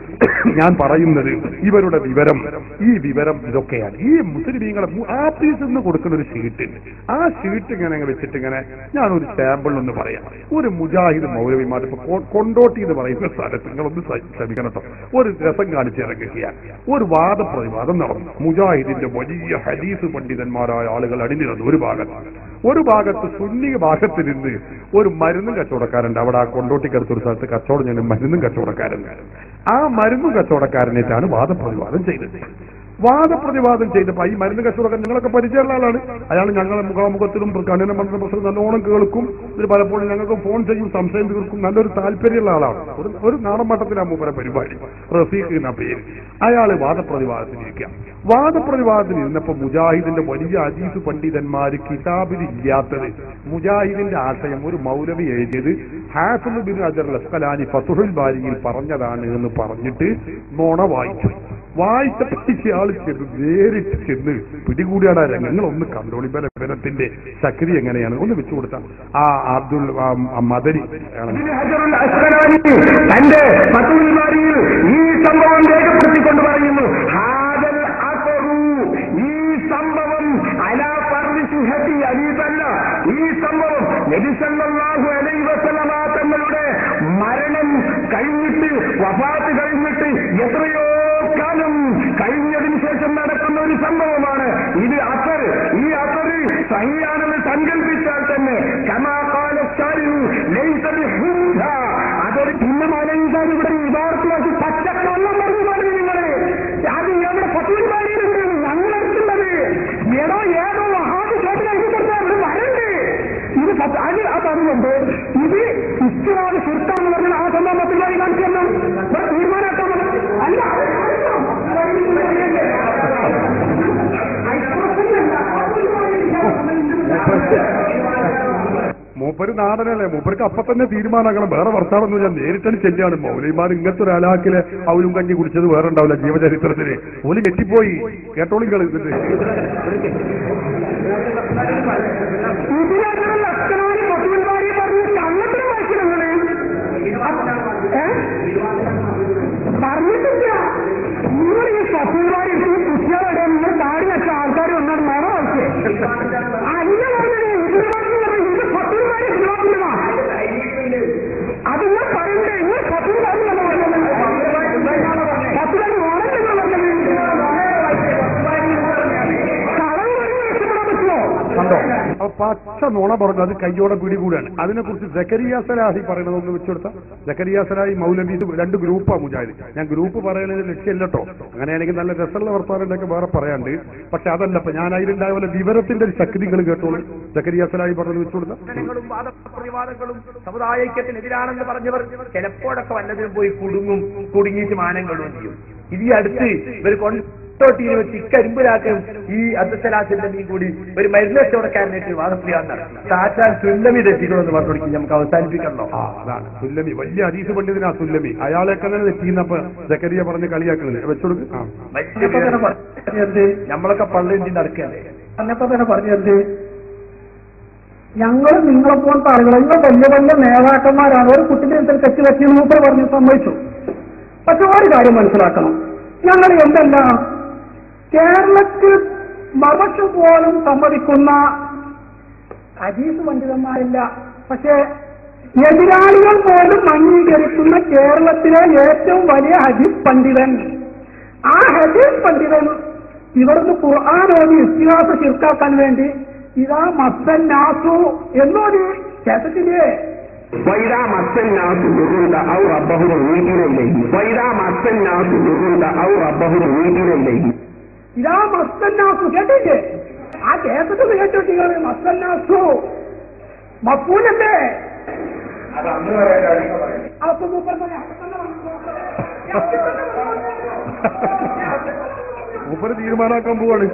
ഞാൻ പറയുന്നത് ഇവരുടെ വിവരം ഈ വിവരം ഇതൊക്കെയാണ് ഈ മുസ്ലിമീങ്ങളെ മു- ആഫീസിൽ നിന്ന് കൊടുക്കുന്ന ഒരു ഷീറ്റ് ആ ഷീറ്റ് ഇങ്ങനെ അങ്ങ് വെച്ചിട്ട് ഇങ്ങനെ ഞാൻ ഒരു സാമ്പിൾ ഒന്ന് പറയാം ഒരു മുജാഹിദ് മൗലവിമാർ ഇപ്പൊ കൊ- കൊണ്ടോട്ടി എന്ന് പറയുന്ന സ്ഥലത്ത് നിങ്ങളൊന്ന് സ- ക്ഷമിക്കണം കേട്ടോ ഒരു രസം കാണിച്ചിറങ്ങുക ഒരു വാദപ്രതിവാദം നടന്നു മുജാഹിദിന്റെ വലിയ ഹദീസ് പണ്ഡിതന്മാരായ ആളുകൾ അണിനിരുന്നു ഒരു ഭാഗത്ത് ഒരു ഭാഗത്ത് സുന്നി ഭാഗത്ത് നിന്ന് ഒരു മരുന്നും കച്ചവടക്കാരുണ്ട് അവിടെ ആ കൊണ്ടോട്ടിക്കടുത്തൊരു സ്ഥലത്ത് കച്ചവടം ചെയ്യുന്ന മരുന്നും കച്ചവടക്കാരൻ ആ മരുന്നും കച്ചവടക്കാരനായിട്ടാണ് വാദപ്രതിവാദം ചെയ്തത് വാദപ്രതിവാദം ചെയ്തപ്പോ ഈ മരുന്ന് കച്ചവടക്കാരൻ നിങ്ങളൊക്കെ പരിചയമുള്ള ആളാണ് അയാൾ ഞങ്ങളെ മുഖാമുഖത്തിലും കണ്ണിനെ മണ്ണിനെ പ്രശ്നം നല്ലോണം കേൾക്കും ഇത് പലപ്പോഴും ഞങ്ങൾക്ക് ഫോൺ ചെയ്യും സംശയം തീർക്കും നല്ലൊരു താല്പര്യമുള്ള ആളാണ് ഒരു ഒരു നാടൻ മട്ടത്തിലാണ് മൂപ്പരെ പരിപാടി റഫീഖ് എന്ന പേര് അയാൾ വാദപ്രതിവാദത്തിനിരിക്കുക വാദപ്രതിവാദത്തിന് ഇരുന്നപ്പോ മുജാഹിദിന്റെ വലിയ അജീസ് പണ്ഡിതന്മാര് കിതാബിൽ ഇല്ലാത്തത് മുജാഹിദിന്റെ ആശയം ഒരു മൗലവി എഴുതിയത് ഹാഫിദ് ബിൻ അജർ ലസ്കലാനി ഫതുഹുൽ ബാരിയിൽ പറഞ്ഞതാണ് എന്ന് പറഞ്ഞിട്ട് നോണ വായിച്ചു വായിച്ചപ്പോ ഇയാൾ ചെന്ന് നേരിട്ട് ചെന്ന് പിടികൂടിയാണ് ആ രംഗങ്ങൾ ഒന്ന് കണ്ടോളി ബലത്തിന്റെ ശക്തി എങ്ങനെയാണ് ഒന്ന് വെച്ചു കൊടുത്ത ആ അബ്ദുൾ ആ, ആ മദരി അയാളെ ഹജറുൽ അസ്ഖലാനി തന്റെ പത്തുവിൽമാരിയിൽ ഈ സംഭവം രേഖപ്പെടുത്തിക്കൊണ്ട് പറയുന്നു ഹാദൽ അസറു ഈ സംഭവം അലാ ഫർദി സിഹത്തി അലീതല്ല ഈ സംഭവം നബി സല്ലല്ലാഹു അലൈഹി വസല്ലമ തങ്ങളുടെ മരണം കഴിഞ്ഞിട്ട് വഫാത്ത് കഴിഞ്ഞിട്ട് എത്രയോ കാലം കഴിഞ്ഞതിന് ശേഷം നടക്കുന്ന ഒരു സംഭവമാണ് ഇത് അസർ ഈ അസർ സഹിയാണെന്ന് സങ്കല്പിച്ചാൽ തന്നെ കമാകാലസ്ഥാരിൽ അതൊരു പിന്നെ മലയിക്കാൻ ഇവിടെ യഥാർത്ഥമാക്കി പച്ചക്കള്ളം പറഞ്ഞു പറഞ്ഞു നിങ്ങള് അത് ഇവിടെ പത്തുപാടിയിലുണ്ട് ഞങ്ങളെടുത്തുള്ളത് ഏതോ ഏതോ മഹാദ് ഷോപ്പിലാക്കി കൊടുത്താൽ ഇവിടെ വരണ്ട് ഇത് പത്ത് അത് അതറിയുണ്ട് ഇത് ഇഷ്ടമാണ് ശിർത്താന്ന് പറഞ്ഞാൽ ആ സംഭവം പത്തുപാടി കാണിച്ചു തന്നു ഇവിടെ തീരുമാനമാക്കാൻ അല്ല മൂപ്പര് നാടനല്ലേ മൂപ്പർക്ക് അപ്പൊ തന്നെ തീരുമാനമാക്കണം വേറെ വർത്താനൊന്നും ഞാൻ നേരിട്ടാണ് ചെല്ലാണ് മൗലിമാർ ഇങ്ങനത്തെ ഒരു അലാക്കിലെ അവലും കഞ്ഞി കുടിച്ചത് വേറെ ഉണ്ടാവില്ല ജീവചരിത്രത്തിന് ഓല് കെട്ടിപ്പോയി കേട്ടോളിങ്ങൾ ഇതിന്റെ ഇതിനകത്തുള്ള ലക്ഷണമായി പത്തുപാടി പറഞ്ഞ് കള്ളത്തിന് വായിക്കണങ്ങള് പറഞ്ഞിട്ടില്ല നിങ്ങൾ ഈ പത്തുപാടി കുട്ടികളുടെ നിങ്ങൾ താടി വെച്ച ആൾക്കാർ വന്നാൽ മറ വായിച്ചേ അല്ല പറഞ്ഞത് ഇതിന് പറഞ്ഞത് ഇത് പത്തുപാടി അത് ഞാൻ പറയണ്ടേ നിങ്ങൾ പത്തുപാടി എന്ന് പറഞ്ഞത് പത്തുപാടി ഓണെന്ന് പറഞ്ഞത് കളവ് പറഞ്ഞ് രക്ഷപ്പെടാൻ പറ്റുമോ കണ്ടോ അപ്പൊ പച്ച നുണ പറഞ്ഞു അത് കയ്യോടെ പിടികൂടാണ് അതിനെക്കുറിച്ച് ജക്കരിയ സലാഹി പറയണത് ഒന്ന് വെച്ചുകൊടുത്ത ജക്കരിയ സലാഹി മൗലവി ഇത് രണ്ട് ഗ്രൂപ്പാ മുജാഹിദ് ഞാൻ ഗ്രൂപ്പ് പറയുന്നതിന് ലക്ഷ്യമില്ല കേട്ടോ അങ്ങനെയാണെങ്കിൽ നല്ല രസമുള്ള വർത്തമാനങ്ങളൊക്കെ വേറെ പറയാണ്ട് പക്ഷെ അതല്ല ഇപ്പൊ ഞാൻ അതിലുണ്ടായ പോലെ വിവരത്തിന്റെ ഒരു ശക്തി നിങ്ങൾ കേട്ടോളൂ ജക്കരിയ സലാഹി പറഞ്ഞത് വെച്ചുകൊടുത്ത പ്രവർത്തനങ്ങളും വാദപ്രതിവാദങ്ങളും സമുദായ ഐക്യത്തിനെതിരാണെന്ന് പറഞ്ഞവർ ചിലപ്പോഴൊക്കെ വല്ലതിനും പോയി കുടുങ്ങും കുടുങ്ങിയിട്ട് മാനങ്ങളും ചെയ്യും ഇത് ഈ അടുത്ത് ഇവർ കൊണ്ടോട്ടിയിൽ വെച്ച് ഇക്കരിമ്പിലാക്കും ഈ അബ്ദുസലാസിന്റെ മീൻ കൂടി ഒരു മരുന്ന് കച്ചവടക്കാരനായിട്ട് വാദപ്രിയാൻ നടത്തി സാറ്റാൻ സുല്ലമി തെറ്റിക്കണമെന്ന് പറഞ്ഞു കൊടുക്കും നമുക്ക് അവസാനിപ്പിക്കണോ ആ അതാണ് സുല്ലമി വലിയ അതീസ് പണ്ഡിതനാ സുല്ലമി അയാളെയൊക്കെ തന്നെ തെറ്റിന്നപ്പോ ജക്കരിയ പറഞ്ഞ് കളിയാക്കണത് വെച്ചുകൊടുക്ക് ആ വലിയ തന്നെ പറഞ്ഞത് നമ്മളൊക്കെ പള്ളിന്റെ നടക്കല്ലേ അന്നപ്പോ തന്നെ പറഞ്ഞത് ഞങ്ങൾ നിങ്ങളെ പോലത്തെ ആളുകൾ നിങ്ങൾ വലിയ വലിയ നേതാക്കന്മാരാണ് ഒരു കുട്ടിന്റെ അടുത്ത് തെറ്റ് പറ്റി മൂപ്പർ പറഞ്ഞു സമ്മതിച്ചു പക്ഷെ ഒരു കാര്യം മനസ്സിലാക്കണം ഞങ്ങൾ എന്തല്ല കേരളത്തിൽ മറച്ചു പോലും സമ്മതിക്കുന്ന ഹദീസ് പണ്ഡിതന്മാരില്ല പക്ഷേ എതിരാളികൾ പോലും അംഗീകരിക്കുന്ന കേരളത്തിലെ ഏറ്റവും വലിയ ഹദീസ് പണ്ഡിതൻ ആ ഹദീസ് പണ്ഡിതൻ ഇവിടുന്ന് ഖുർആാനോടി ഇസ്തിഹാസ ശിർക്കാക്കാൻ വേണ്ടി ഇതാ മസ്തൻ നാസു എന്നൊരു കേട്ടിട്ടില്ലേ وإذا مس الناس ضر أو ربهم منيبين إليه وإذا مس الناس ضر أو ربهم منيبين إليه ഇതാ മസ്തൻ നാസു കേട്ടില്ലേ ആ കേട്ടിട്ട് കേട്ടിട്ടില്ലേ മസ്തൻ നാസു മപ്പൂലല്ലേ അപ്പൊ മൂപ്പർ പറയാം മൂപ്പര് തീരുമാനമാക്കാൻ പോവാണ്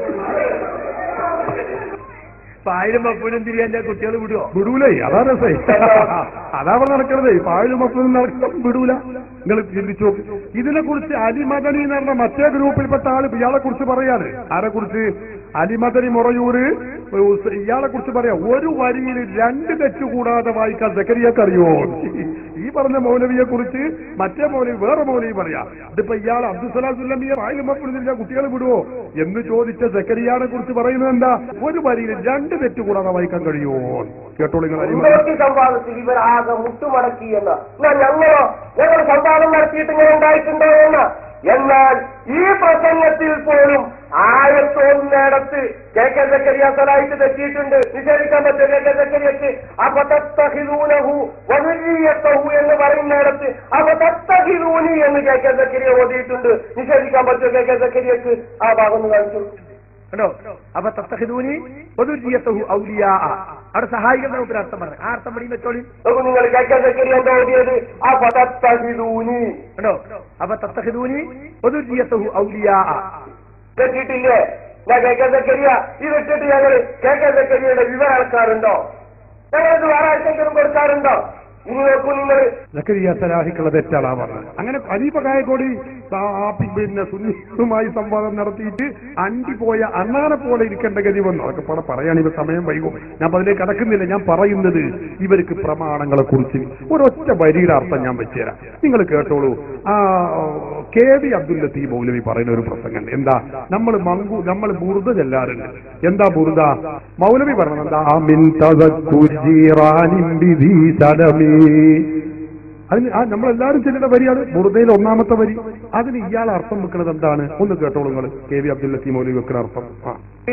പായലും പപ്പനും തിരിയാൻ കുട്ടികൾ വിടുവോ വിടൂലേ അതാ രസേ അതാ അവിടെ നടക്കണതേ പായലും അപ്പനും നടക്കണം വിടൂല നിങ്ങൾ ചിന്തിച്ചു നോക്ക്. ഇതിനെക്കുറിച്ച് അലിമദനി എന്ന് പറഞ്ഞ മറ്റേ ഗ്രൂപ്പിൽപ്പെട്ട ആള് ഇയാളെ കുറിച്ച് പറയാണ് ആരെ കുറിച്ച് അലിമദനി മുറയൂര് ഇയാളെ കുറിച്ച് പറയാ ഒരു വരിയിൽ രണ്ട് തെറ്റ് കൂടാതെ വായിക്കാൻ സെക്രട്ടറിയൊക്കെ അറിയോ ഈ പറഞ്ഞ മൗലവിയെ കുറിച്ച് മറ്റേ മൗലവി വേറെ മൗലവി പറയാ ഇതിപ്പോ ഇയാൾ അബ്ദുസലാം സുല്ലമിയെ പായലും അപ്പനും കുട്ടികളെ വിടുവോ എന്ന് ചോദിച്ച സെക്രട്ടറിയാനെ കുറിച്ച് പറയുന്നത് എന്താ ഒരു വരിയിൽ രണ്ട് തെറ്റ് കൂടാതെ വായിക്കാൻ കഴിയുമോ കേട്ടോളൂ നിങ്ങൾ അലിമദനി മുന്നോട്ട് സംവാദത്തിൽ ഇവർ ആകെ മുട്ടുമടക്കി എന്ന് എന്നാ ഞങ്ങളോ ഞങ്ങൾ സംവാദം നടത്തിയിട്ട് ഇങ്ങനെ ഉണ്ടായിട്ടുണ്ടോ എന്ന് എന്നാൽ ഈ പ്രസംഗത്തിൽ പോലും ആയത്തോന്നിടത്ത് കെ കെ സക്കരിയാസലായിട്ട് തെറ്റിയിട്ടുണ്ട് നിഷേധിക്കാൻ പറ്റും കെ കെ സക്കരിയക്ക് അപതത്തഹിലൂനഹു വനുജീയത്തഹു എന്ന് പറയുന്നിടത്ത് അപതത്തഹിലൂനി എന്ന് കെ കെ സക്കരിയ ഓതിയിട്ടുണ്ട് നിഷേധിക്കാൻ പറ്റും കെ കെ സക്കരിയക്ക് ആ ഭാഗം ഒന്ന് കാണിച്ചു കണ്ടോ അപ്പൊ തത്തഹിദൂനി പൊതുജീയത്തഹു ഔലിയാ അവിടെ സഹായിക്കുന്ന ഒരു അർത്ഥം പറഞ്ഞു ആ അർത്ഥം പഠിയും വെച്ചോളി നോക്കൂ നിങ്ങൾ കെ കെ സക്കരിയ എന്താ ഓതിയത് അപതത്തഹിലൂനി കണ്ടോ അപ്പൊ തത്തഹിദൂനി പൊതുജീയത്തഹു ഔലിയാ തെറ്റിയിട്ടില്ലേ ഞാൻ കെ കെ സക്കരിയ ഇത് ഇട്ടിട്ട് ഞങ്ങൾ കെ കെ സക്കരിയുടെ വിവരം അളക്കാറുണ്ടോ ഞങ്ങളിത് വേറെ ആർക്കെങ്കിലും കൊടുക്കാറുണ്ടോ ഇനി നോക്കൂ നിങ്ങൾ സക്കരിയ സലാഹിക്കുള്ള തെറ്റാളാ പറഞ്ഞത് അങ്ങനെ അലീപ കായക്കോടി സാ- പിന്നെ സുന്നിയുമായി സംവാദം നടത്തിയിട്ട് അണ്ടി പോയ അണ്ണാനെ പോലെ ഇരിക്കേണ്ട ഗതി വന്നു അതൊക്കെ പടം പറയാൻ ഇവ സമയം വൈകും ഞാൻ അപ്പൊ അതിലേക്ക് കടക്കുന്നില്ല ഞാൻ പറയുന്നത് ഇവർക്ക് പ്രമാണങ്ങളെ കുറിച്ച് ഒരൊറ്റ വരിയുടെ അർത്ഥം ഞാൻ വെച്ചുതരാം നിങ്ങൾ കേട്ടോളൂ ആ കെ വി അബ്ദുൽ ലത്തീഫ് മൗലവി പറയുന്ന ഒരു പ്രസംഗം എന്താ നമ്മൾ മങ്കു നമ്മൾ ബുറുദ ചെല്ലാറുണ്ട് എന്താ ബുറുദ മൗലവി പറഞ്ഞത് എന്താ അമിൻ തദക്കുർ ജീറാനിൻ ബിദീ സലമീ അതിന് ആ നമ്മളെല്ലാരും ചെല്ലുന്ന വരിയാണ് ബുറുദയിൽ ഒന്നാമത്തെ വരി അതിന് ഇയാൾ അർത്ഥം വെക്കുന്നത് എന്താണ് ഒന്ന് കേട്ടോളൂ നിങ്ങൾ കെ വി അബ്ദുൽ ലത്തീഫ് മൗലവി വെക്കുന്ന അർത്ഥം ആ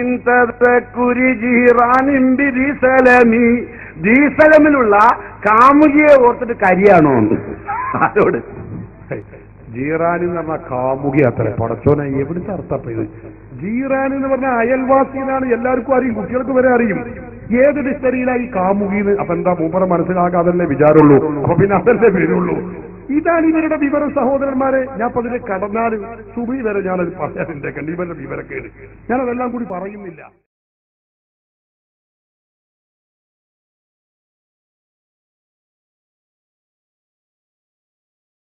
ദീസലമിലുള്ള കാമുകിയെ ഓർത്തിട്ട് കരിയാണോ ആരോട് ജീറാൻ എന്ന് പറഞ്ഞ കാമുകി അത്ര പടച്ചോനെ എവിടുത്തെ അർത്ഥം ഇത് ജീറാൻ എന്ന് പറഞ്ഞ അയൽവാസി എന്നാണ് എല്ലാവർക്കും അറിയും കുട്ടികൾക്ക് വരെ അറിയും ഏത് ഡിസ്റ്ററിയിലായി കാമുകിന്ന് അപ്പൊ എന്താ മൂപ്പറ മനസ്സിലാകാതെ അതല്ലേ വിചാരമുള്ളൂ അപ്പൊ പിന്നെ അതല്ലേ വരുള്ളൂ ഇതാണ് ഇവരുടെ വിവരം സഹോദരന്മാരെ ഞാൻ അപ്പൊ അതിനെ കടന്നാൽ സുബി വരെ ഞാനത് പറയാനുണ്ട് ഇവരുടെ വിവരക്കേട് ഞാനതെല്ലാം കൂടി പറയുന്നില്ല